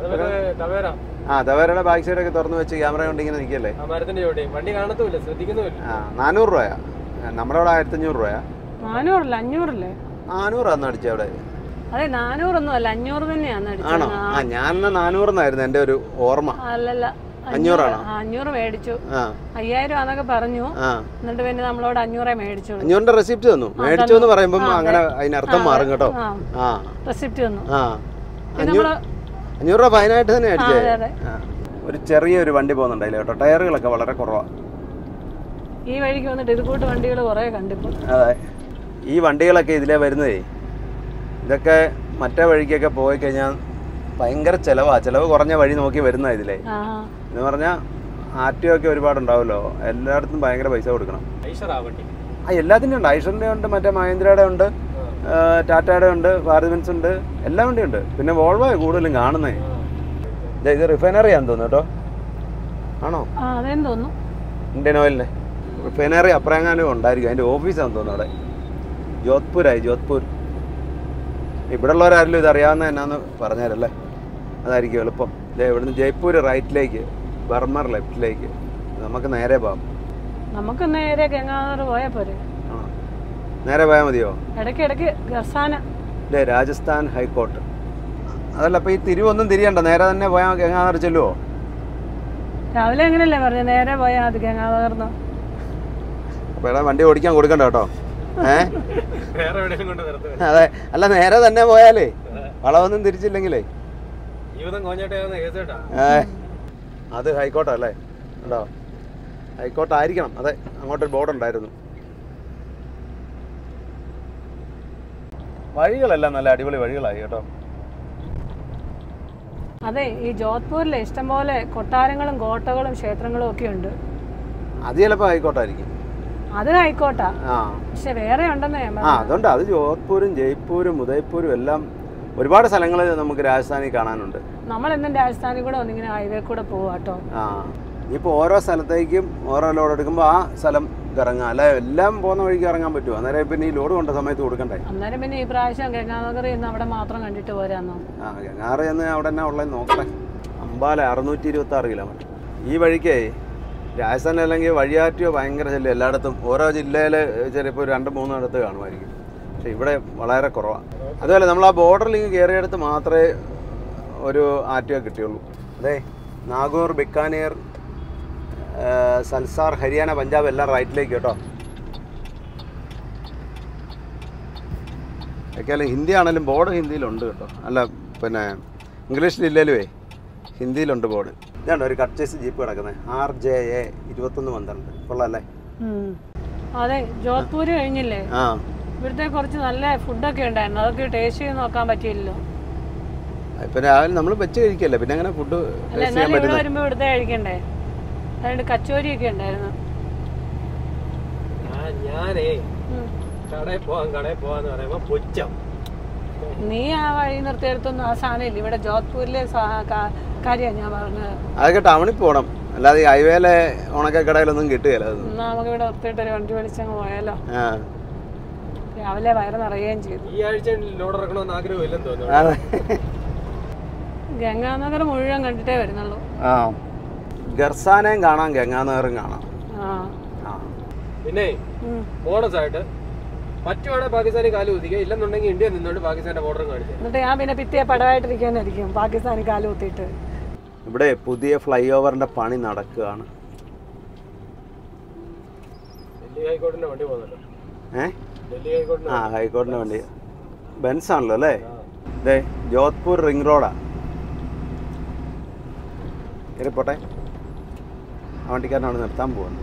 C: അതുപോലെ ടവേര
A: ആ തവേരയുടെ ബാക്ക് സൈഡൊക്കെ തുറന്നു വെച്ച് ക്യാമറ കൊണ്ട് ഇങ്ങനെ നിൽക്കല്ലേ
C: ആ മരത്തിന്റെ ചോട്ടി വണ്ടി കാണത്തുമില്ല ശ്രദ്ധിക്കുന്നുമില്ല
A: ആ നാനൂറ് രൂപയാ നമ്മുടെ അവിടെ ആയിരത്തഞ്ഞൂറ് രൂപയാ
B: നാനൂറല്ല അഞ്ഞൂറല്ലേ
A: നാനൂറാന്ന് അടിച്ചത് അവിടെ
B: അതെ നാനൂറൊന്നും അല്ല അഞ്ഞൂറ് തന്നെയാണ്
A: ആണോ
B: അടിച്ചത്
A: ആ ഞാൻ നാനൂറെന്നായിരുന്നു എൻ്റെ ഒരു ഓർമ്മ
B: അല്ലല്ല
A: അഞ്ഞൂറാണോ?
B: ആ, അഞ്ഞൂറ് മേടിച്ചു
A: ആ
B: അയ്യായിരം ആന്നൊക്കെ പറഞ്ഞു
A: ആ
B: എന്നിട്ട് പിന്നെ നമ്മളോട് അഞ്ഞൂറേ മേടിച്ചോളൂ
A: അഞ്ഞൂറിന്റെ റെസിപ്റ്റ് തന്നു മേടിച്ചു എന്ന് പറയുമ്പം അങ്ങനെ അതിനർത്ഥം മാറും കേട്ടോ
B: ആ
A: ആ
B: റെസിപ്റ്റ് തന്നു
A: ആ
B: പിന്നെ നമ്മള്
A: അഞ്ഞൂറ് രൂപ ഫൈനായിട്ട് തന്നെ
B: ആ,
A: അടിച്ചേ
B: അതെ അതെ
A: ആ. ഒരു ചെറിയൊരു വണ്ടി പോകുന്നുണ്ട് അതിൽ കേട്ടോ ടയറുകളൊക്കെ വളരെ കുറവാണ്
B: ഈ വഴിക്ക് വന്നിട്ട് ഇതുകൂട്ട് വണ്ടികൾ കുറേ കണ്ടിപ്പോ
A: അതെ ഈ വണ്ടികളൊക്കെ ഇതിലേ വരുന്നതേ ഇതൊക്കെ മറ്റേ വഴിക്കൊക്കെ പോയി കഴിഞ്ഞാൽ ഭയങ്കര ചിലവാ ചിലവ് കുറഞ്ഞ വഴി നോക്കി വരുന്ന ഇതിലേ
B: ആ
A: എന്ന് പറഞ്ഞാൽ ആർ ടി ഒക്കെ ഒരുപാടുണ്ടാവുമല്ലോ എല്ലായിടത്തും ഭയങ്കര പൈസ കൊടുക്കണം
C: ഐഷറാ വണ്ടി
A: ആ എല്ലാത്തിൻ്റെ ഉണ്ട് ഐഷറിൻ്റെ ഉണ്ട് മറ്റേ മഹേന്ദ്രയുടെ ഉണ്ട് ആ, ടാറ്റയുടെ ഉണ്ട് ഭാരത് ഉണ്ട് എല്ലാ വണ്ടിയും ഉണ്ട് പിന്നെ വോൾവോ കൂടുതലും കാണുന്നേ ദേ, ഇത് റിഫൈനറി ആണെന്ന് തോന്നുന്നു കേട്ടോ ആണോ
B: ആ അതെന്ന് തോന്നുന്നു
A: ഇന്ത്യൻ ഓയിലിൻ്റെ റിഫൈനറി അപ്പറങ്ങാനും ഉണ്ടായിരിക്കും അതിൻ്റെ ഓഫീസാണെന്ന് തോന്നുന്നു അവിടെ ജോധ്പൂരായി ജോധ്പൂർ ഇവിടെ ഉള്ളവരാരെങ്കിലും ഇത് അറിയാവുന്ന എന്നാന്ന് പറഞ്ഞുതരല്ലേ അതായിരിക്കും എളുപ്പം ദേ ഇവിടുന്ന് ജയ്പൂർ റൈറ്റിലേക്ക് ബർമർ ലെഫ്റ്റിലേക്ക് നമുക്ക് നേരെ പോകാം
B: നമുക്ക് നേരെ ഗംഗാധർ പോയാൽ പോരെ
A: ആണോ നേരെ പോയാൽ മതിയോ
B: ഇടയ്ക്ക് ഇടയ്ക്ക് ഗർസാന
A: ഇല്ലേ രാജസ്ഥാൻ ഹൈക്കോർട്ട് അതല്ല അപ്പോൾ ഈ തിരിവൊന്നും തിരിയണ്ട നേരെ തന്നെ പോയാൽ ഗംഗാധർ ചെല്ലുവോ
B: രാവിലെ എങ്ങനെയല്ലേ പറഞ്ഞു നേരെ പോയാൽ മതി ഗംഗാധർന്ന്
A: അപ്പോൾ എടാ വണ്ടി ഓടിക്കാൻ കൊടുക്കണ്ട കേട്ടോ ഏ
C: വേറെ എവിടെയും കൊണ്ട് നിർത്തുക
A: അതെ അല്ല നേരെ തന്നെ പോയാലേ വളവൊന്നും തിരിച്ചില്ലെങ്കിലേ
C: ജീവിതം കോഞ്ഞാട്ടയാവുന്ന കേസ് കേട്ടാ
A: ഏ അത് ഹൈക്കോട്ടല്ലേ ഉണ്ടോ ഹൈക്കോട്ടായിരിക്കണം അതെ അങ്ങോട്ടൊരു ബോർഡ് ഉണ്ടായിരുന്നു വഴികളെല്ലാം നല്ല അടിപൊളി വഴികളായി കേട്ടോ
B: അതെ ഈ ജോധ്പൂരിലെ ഇഷ്ടംപോലെ കൊട്ടാരങ്ങളും കോട്ടകളും ക്ഷേത്രങ്ങളും ഒക്കെ ഉണ്ട്
A: അത് ചിലപ്പോൾ ഹൈക്കോട്ടായിരിക്കും
B: അത് ഹൈക്കോട്ടാ
A: ആ
B: പക്ഷെ വേറെ ഉണ്ടെന്ന് ഞാൻ
A: ആ
B: പറഞ്ഞു
A: അതുകൊണ്ട് അത് ജോധ്പൂരും ജയ്പൂരും ഉദയ്പൂരും എല്ലാം ഒരുപാട് സ്ഥലങ്ങൾ നമുക്ക് രാജസ്ഥാനിൽ കാണാനുണ്ട്
B: നമ്മളെന്നും രാജസ്ഥാനിൽ കൂടെ ഒന്നിങ്ങനെ ഹൈവേ കൂടെ പോവാ കേട്ടോ
A: ആ ഇപ്പോൾ ഓരോ സ്ഥലത്തേക്കും ഓരോ ലോഡ് എടുക്കുമ്പോൾ ആ സ്ഥലം ഇറങ്ങാം അല്ല എല്ലാം പോകുന്ന വഴിക്ക് ഇറങ്ങാൻ പറ്റുമോ അന്നേരം പിന്നെ ഈ ലോഡ് കൊണ്ട സമയത്ത് കൊടുക്കണ്ടേ
B: അന്നേരം പിന്നെ ഈ പ്രാവശ്യം ഗംഗാനഗറിൽ നിന്ന് അവിടെ മാത്രം കണ്ടിട്ട് പോരാന്നോ
A: ആ ഗംഗാറ് ചെന്ന് അവിടെ തന്നെ ഉള്ളത് നോക്കട്ടെ അമ്പാല അറുന്നൂറ്റി ഇരുപത്തി ആറ് കിലോമീറ്റർ ഈ വഴിക്കേ രാജസ്ഥാനിൽ അല്ലെങ്കിൽ വഴിയാറ്റിയോ ഭയങ്കര ശല്യം എല്ലായിടത്തും ഓരോ ജില്ലയിൽ ചിലപ്പോൾ രണ്ട് മൂന്നും ഇടത്ത് കാണുമായിരിക്കും പക്ഷേ ഇവിടെ വളരെ കുറവാണ് അതുപോലെ നമ്മൾ ആ ബോർഡറിൽ ഇങ്ങ് കയറിയെടുത്ത് മാത്രമേ ഒരു ആറ്റിയോ കിട്ടിയുള്ളൂ അതെ നാഗൂർ ബിക്കാനീർ ആ, സൽസാർ ഹരിയാന പഞ്ചാബ് എല്ലാം റൈറ്റിലേക്ക് കേട്ടോ ഒക്കെയാലും ഹിന്ദി ആണെങ്കിലും ബോർഡ് ഹിന്ദിയിലുണ്ട് കേട്ടോ അല്ല പിന്നെ ഇംഗ്ലീഷിലില്ലേലുവേ ഹിന്ദിയിലുണ്ട് ബോർഡ് ഇതാണ് ഒരു കർച്ചേസ് ജീപ്പ് കിടക്കുന്നത് ആർ ജെ എ ഇരുപത്തൊന്ന് പന്ത്രണ്ട് കൊള്ളാല്ലേ
B: ഉം. അതെ ജോധ്പൂര് കഴിഞ്ഞില്ലേ
A: ആ
B: ഇവിടുത്തെ കുറച്ച് നല്ല ഫുഡൊക്കെ ഉണ്ടായിരുന്നു അതൊക്കെ ടേസ്റ്റ് ചെയ്ത് നോക്കാൻ പറ്റിയില്ലല്ലോ
A: ഇപ്പം രാവിലെ നമ്മൾ വെച്ച് കഴിക്കല്ലേ പിന്നെ അങ്ങനെ ഫുഡ്
B: അല്ല
A: ടേസ്റ്റ് ചെയ്യാൻ
B: എന്നാലും ഇവിടെ
A: പറ്റുന്നത്
B: വരുമ്പോൾ ഇവിടുത്തെ കഴിക്കണ്ടേ അതുകൊണ്ട് കച്ചോരിയൊക്കെ ഉണ്ടായിരുന്നു
C: ആ ഞാനേ
B: ഉം.
C: കടയിൽ പോവാൻ കടയിൽ പോവാന്ന് പറയുമ്പോ പുച്ഛം
B: നീ ആ വഴി നിർത്തിയെടുത്തൊന്നും ആ സാധനം ഇല്ല ഇവിടെ ജോധ്പൂരിലെ കാര്യമാണ് ഞാൻ പറഞ്ഞത്
A: അതൊക്കെ ടൗണിൽ പോകണം അല്ലാതെ ഈ ഹൈവേയിലെ ഉണക്കക്കടയിലൊന്നും കിട്ടുകയില്ല അതൊന്നും
B: എന്നാ നമുക്ക് ഇവിടെ നിർത്തിയിട്ട് ഒരു വണ്ടി വിളിച്ചങ്ങ് പോയാലോ
A: ആ
B: രാവിലെ വയറ് നിറയുകയും ചെയ്തു
C: ഈ ആഴ്ച ലോഡ് ഇറക്കണമെന്ന് ആഗ്രഹമില്ലെന്ന് തോന്നുന്നു
A: അതെ
B: ഗംഗാനഗർ മുഴുവൻ കണ്ടിട്ടേ വരുന്നുള്ളൂ
A: ആ ഗർസാനയും കാണാം ഗംഗാനഗറും കാണാം
B: ആ
A: ആ
C: പിന്നെ
B: ഉം.
C: ബോണസ് ആയിട്ട് പറ്റുവാണെങ്കിൽ പാകിസ്ഥാനി കാല് കുത്തിക്കുക ഇല്ലെന്നുണ്ടെങ്കിൽ ഇന്ത്യ നിന്നോണ്ട് പാകിസ്ഥാന്റെ ബോർഡറും കാണിച്ചു
B: എന്നിട്ട് ഞാൻ പിന്നെ പിറ്റേ പടവായിട്ടിരിക്കാനായിരിക്കും പാകിസ്ഥാനിൽ കാല് കുത്തിയിട്ട്
A: ഇവിടെ പുതിയ ഫ്ലൈ ഓവറിന്റെ പണി നടക്കുകയാണ്
C: ഡൽഹി ഹൈക്കോടതിന്റെ വണ്ടി പോകുന്നുണ്ട്
A: ഏ
C: ഡൽഹി ഹൈക്കോടതിന്റെ
A: ആ ഹൈക്കോടതിന്റെ വണ്ടി ബെൻസ് ആണല്ലോ അല്ലേ ഇതേ ജോധ്പൂർ റിംഗ് റോഡാ കയറിപ്പോട്ടെ ആ വണ്ടിക്കാരനാണ് നിർത്താൻ പോകുന്നത്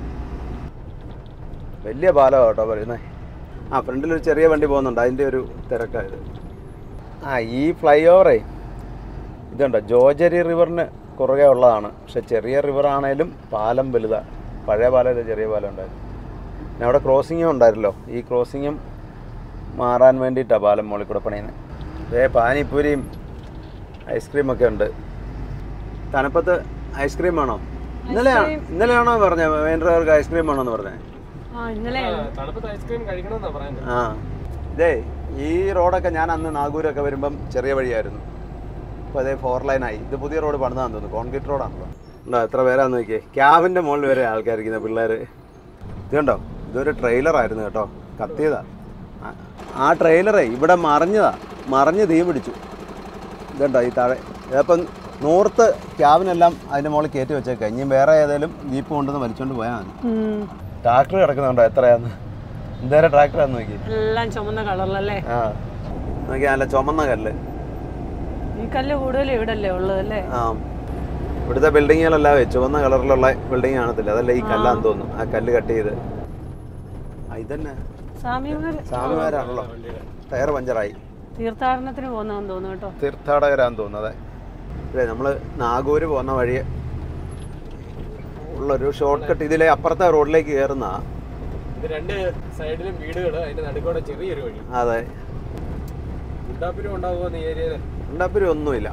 A: വലിയ പാലമാണ് കേട്ടോ പറയുന്നത് ആ ഫ്രണ്ടിൽ ഒരു ചെറിയ വണ്ടി പോകുന്നുണ്ട് അതിൻ്റെ ഒരു തിരക്കായത് ആ ഈ ഫ്ലൈ ഓവറേ ഇതുണ്ടോ ജോജരി റിവറിന് കുറുകെ ഉള്ളതാണ് പക്ഷെ ചെറിയ റിവർ ആണേലും പാലം വലുതാണ് പഴയ പാലം ചെറിയ പാലം ഉണ്ടായിരുന്നു പിന്നെ അവിടെ ക്രോസിങ്ങും ഉണ്ടായിരുന്നല്ലോ ഈ ക്രോസിങ്ങും മാറാൻ വേണ്ടിയിട്ടാണ് പാലം മുകളിൽ കൂടെ പണിയുന്നത് ഇതേ പാനിപ്പൂരിയും ഐസ്ക്രീമൊക്കെ ഉണ്ട് തണുപ്പത്ത് ഐസ്ക്രീം വേണോ ഇന്നലെയാണോ ഇന്നലെയാണോ പറഞ്ഞത് വേണ്ടവർക്ക് ഐസ്ക്രീം വേണമെന്ന് പറഞ്ഞത്
B: ആ ഇന്നലെ
C: ആ, തണുപ്പത്ത് ഐസ്ക്രീം കഴിക്കണമെന്നാ പറയുന്നത്
A: ആ ഇതേ ഈ റോഡൊക്കെ ഞാൻ അന്ന് നാഗൂരൊക്കെ വരുമ്പം ചെറിയ വഴിയായിരുന്നു ഇപ്പോൾ അതേ ഫോർ ലൈനായി ഇത് പുതിയ റോഡ് പണിതാന്ന് തോന്നുന്നു കോൺക്രീറ്റ് റോഡാണല്ലോ ഉണ്ടോ എത്ര പേരാന്ന് നോക്കിയേ ക്യാബിൻ്റെ മുകളിൽ വരെ ആൾക്കാരിക്കുന്ന പിള്ളേർ ഇത് കണ്ടോ ഇതൊരു ട്രെയിലറായിരുന്നു കേട്ടോ കത്തിയതാ ആ- ആ ട്രെയിലറേ ഇവിടെ മറിഞ്ഞതാ മറിഞ്ഞ് തീ പിടിച്ചു ഇതുണ്ടോ ഈ താഴെ ഇതപ്പം നൂർത്ത് ക്യാബിനെല്ലാം അതിൻ്റെ മുകളിൽ കയറ്റി വെച്ചേക്കാം ഇനി വേറെ ഏതെങ്കിലും ജീപ്പ് കൊണ്ടുവന്ന് വലിച്ചുകൊണ്ട് പോയാൽ മതി
B: ഉം.
A: ട്രാക്ടർ കിടക്കുന്നുണ്ടോ എത്രയാന്ന് എന്തേരം ട്രാക്ടറാന്ന് നോക്കി
B: എല്ലാം ചുമന്ന കളറിലല്ലേ
A: ആ നോക്കി നല്ല ചുമന്ന കല്ല്
B: ഈ കല്ല് കൂടുതലും ഇവിടെ അല്ലേ ഉള്ളതല്ലേ
A: ആ ഇവിടുത്തെ ബിൽഡിങ്ങുകളെല്ലാം ചുവന്ന കളറിലുള്ള ബിൽഡിംഗ് കാണത്തില്ല അതല്ല ഈ കല്ലാന്ന് തോന്നുന്നു ആ കല്ല് കട്ട് ചെയ്ത് ആ ഇതന്നെ
B: സ്വാമിമാർ
A: സ്വാമിമാരാണല്ലോ ടയർ പഞ്ചറായി
B: തീർത്ഥാടനത്തിന് പോകുന്നതെന്ന് തോന്നുന്നു കേട്ടോ
A: തീർത്ഥാടകരാന്ന് തോന്നുന്നത് അതെ നമ്മൾ നാഗൂര് പോകുന്ന വഴി ഉള്ളൊരു ഷോർട്ട് കട്ട് ഇതിലെ അപ്പുറത്തെ റോഡിലേക്ക് കയറുന്ന
C: ഇത് രണ്ട് സൈഡിലും വീടുകൾ അതിന്റെ നടുക്കൂടെ ചെറിയൊരു വഴി
A: അതെ
C: ഗുണ്ടാപ്പിനും ഉണ്ടാവുമോ ഈ ഏരിയയില്
A: ഉണ്ടാപ്പരും ഒന്നുമില്ല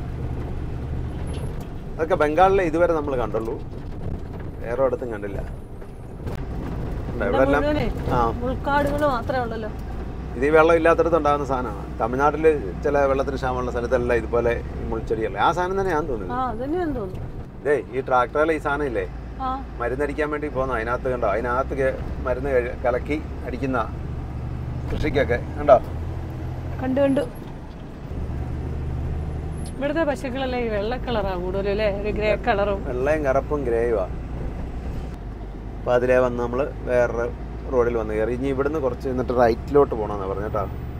A: അതൊക്കെ ബംഗാളിലെ ഇതുവരെ നമ്മൾ കണ്ടുള്ളൂ വേറെ ഇടത്തും കണ്ടില്ല ഉണ്ടോ, ഇവിടെ എല്ലാം
B: മുഴുവനേ
A: ആ
B: ഉൾക്കാടുകൾ മാത്രമേ ഉള്ളല്ലോ
A: ഇത് ഈ വെള്ളം ഇല്ലാത്തടത്ത് ഉണ്ടാകുന്ന സാധനമാണ് തമിഴ്നാട്ടിൽ ചില വെള്ളത്തിന് ക്ഷാമമുള്ള സ്ഥലത്തെല്ലാം ഇതുപോലെ ഈ മുൾച്ചെടിയല്ലേ ആ സാധനം തന്നെയാന്ന് തോന്നുന്നു
B: ആ അതന്നെയാന്ന് തോന്നുന്നു
A: ഇതേ ഈ ട്രാക്ടറിലെ ഈ സാധനം ഇല്ലേ
B: ആ
A: മരുന്നടിക്കാൻ വേണ്ടി പോകുന്ന അതിനകത്ത് കണ്ടോ അതിനകത്ത് കെ- മരുന്ന് കഴി- കലക്കി അടിക്കുന്ന കൃഷിക്കൊക്കെ കണ്ടോ
B: കണ്ടു കണ്ടു ഇവിടുത്തെ പശുക്കളല്ലേ ഈ വെള്ള കളറാണ് കൂടുതലും അല്ലേ ഒരു ഗ്രേ കളറും
A: വെള്ളയും കറുപ്പും ഗ്രേയുവാ അപ്പോൾ അതിലേ വന്ന് നമ്മൾ വേറൊരു റോഡിൽ വന്ന് കയറി ഇനി ഇവിടുന്ന് കുറച്ച് എന്നിട്ട് റൈറ്റിലോട്ട് പോകണമെന്നാണ് പറഞ്ഞേട്ടോ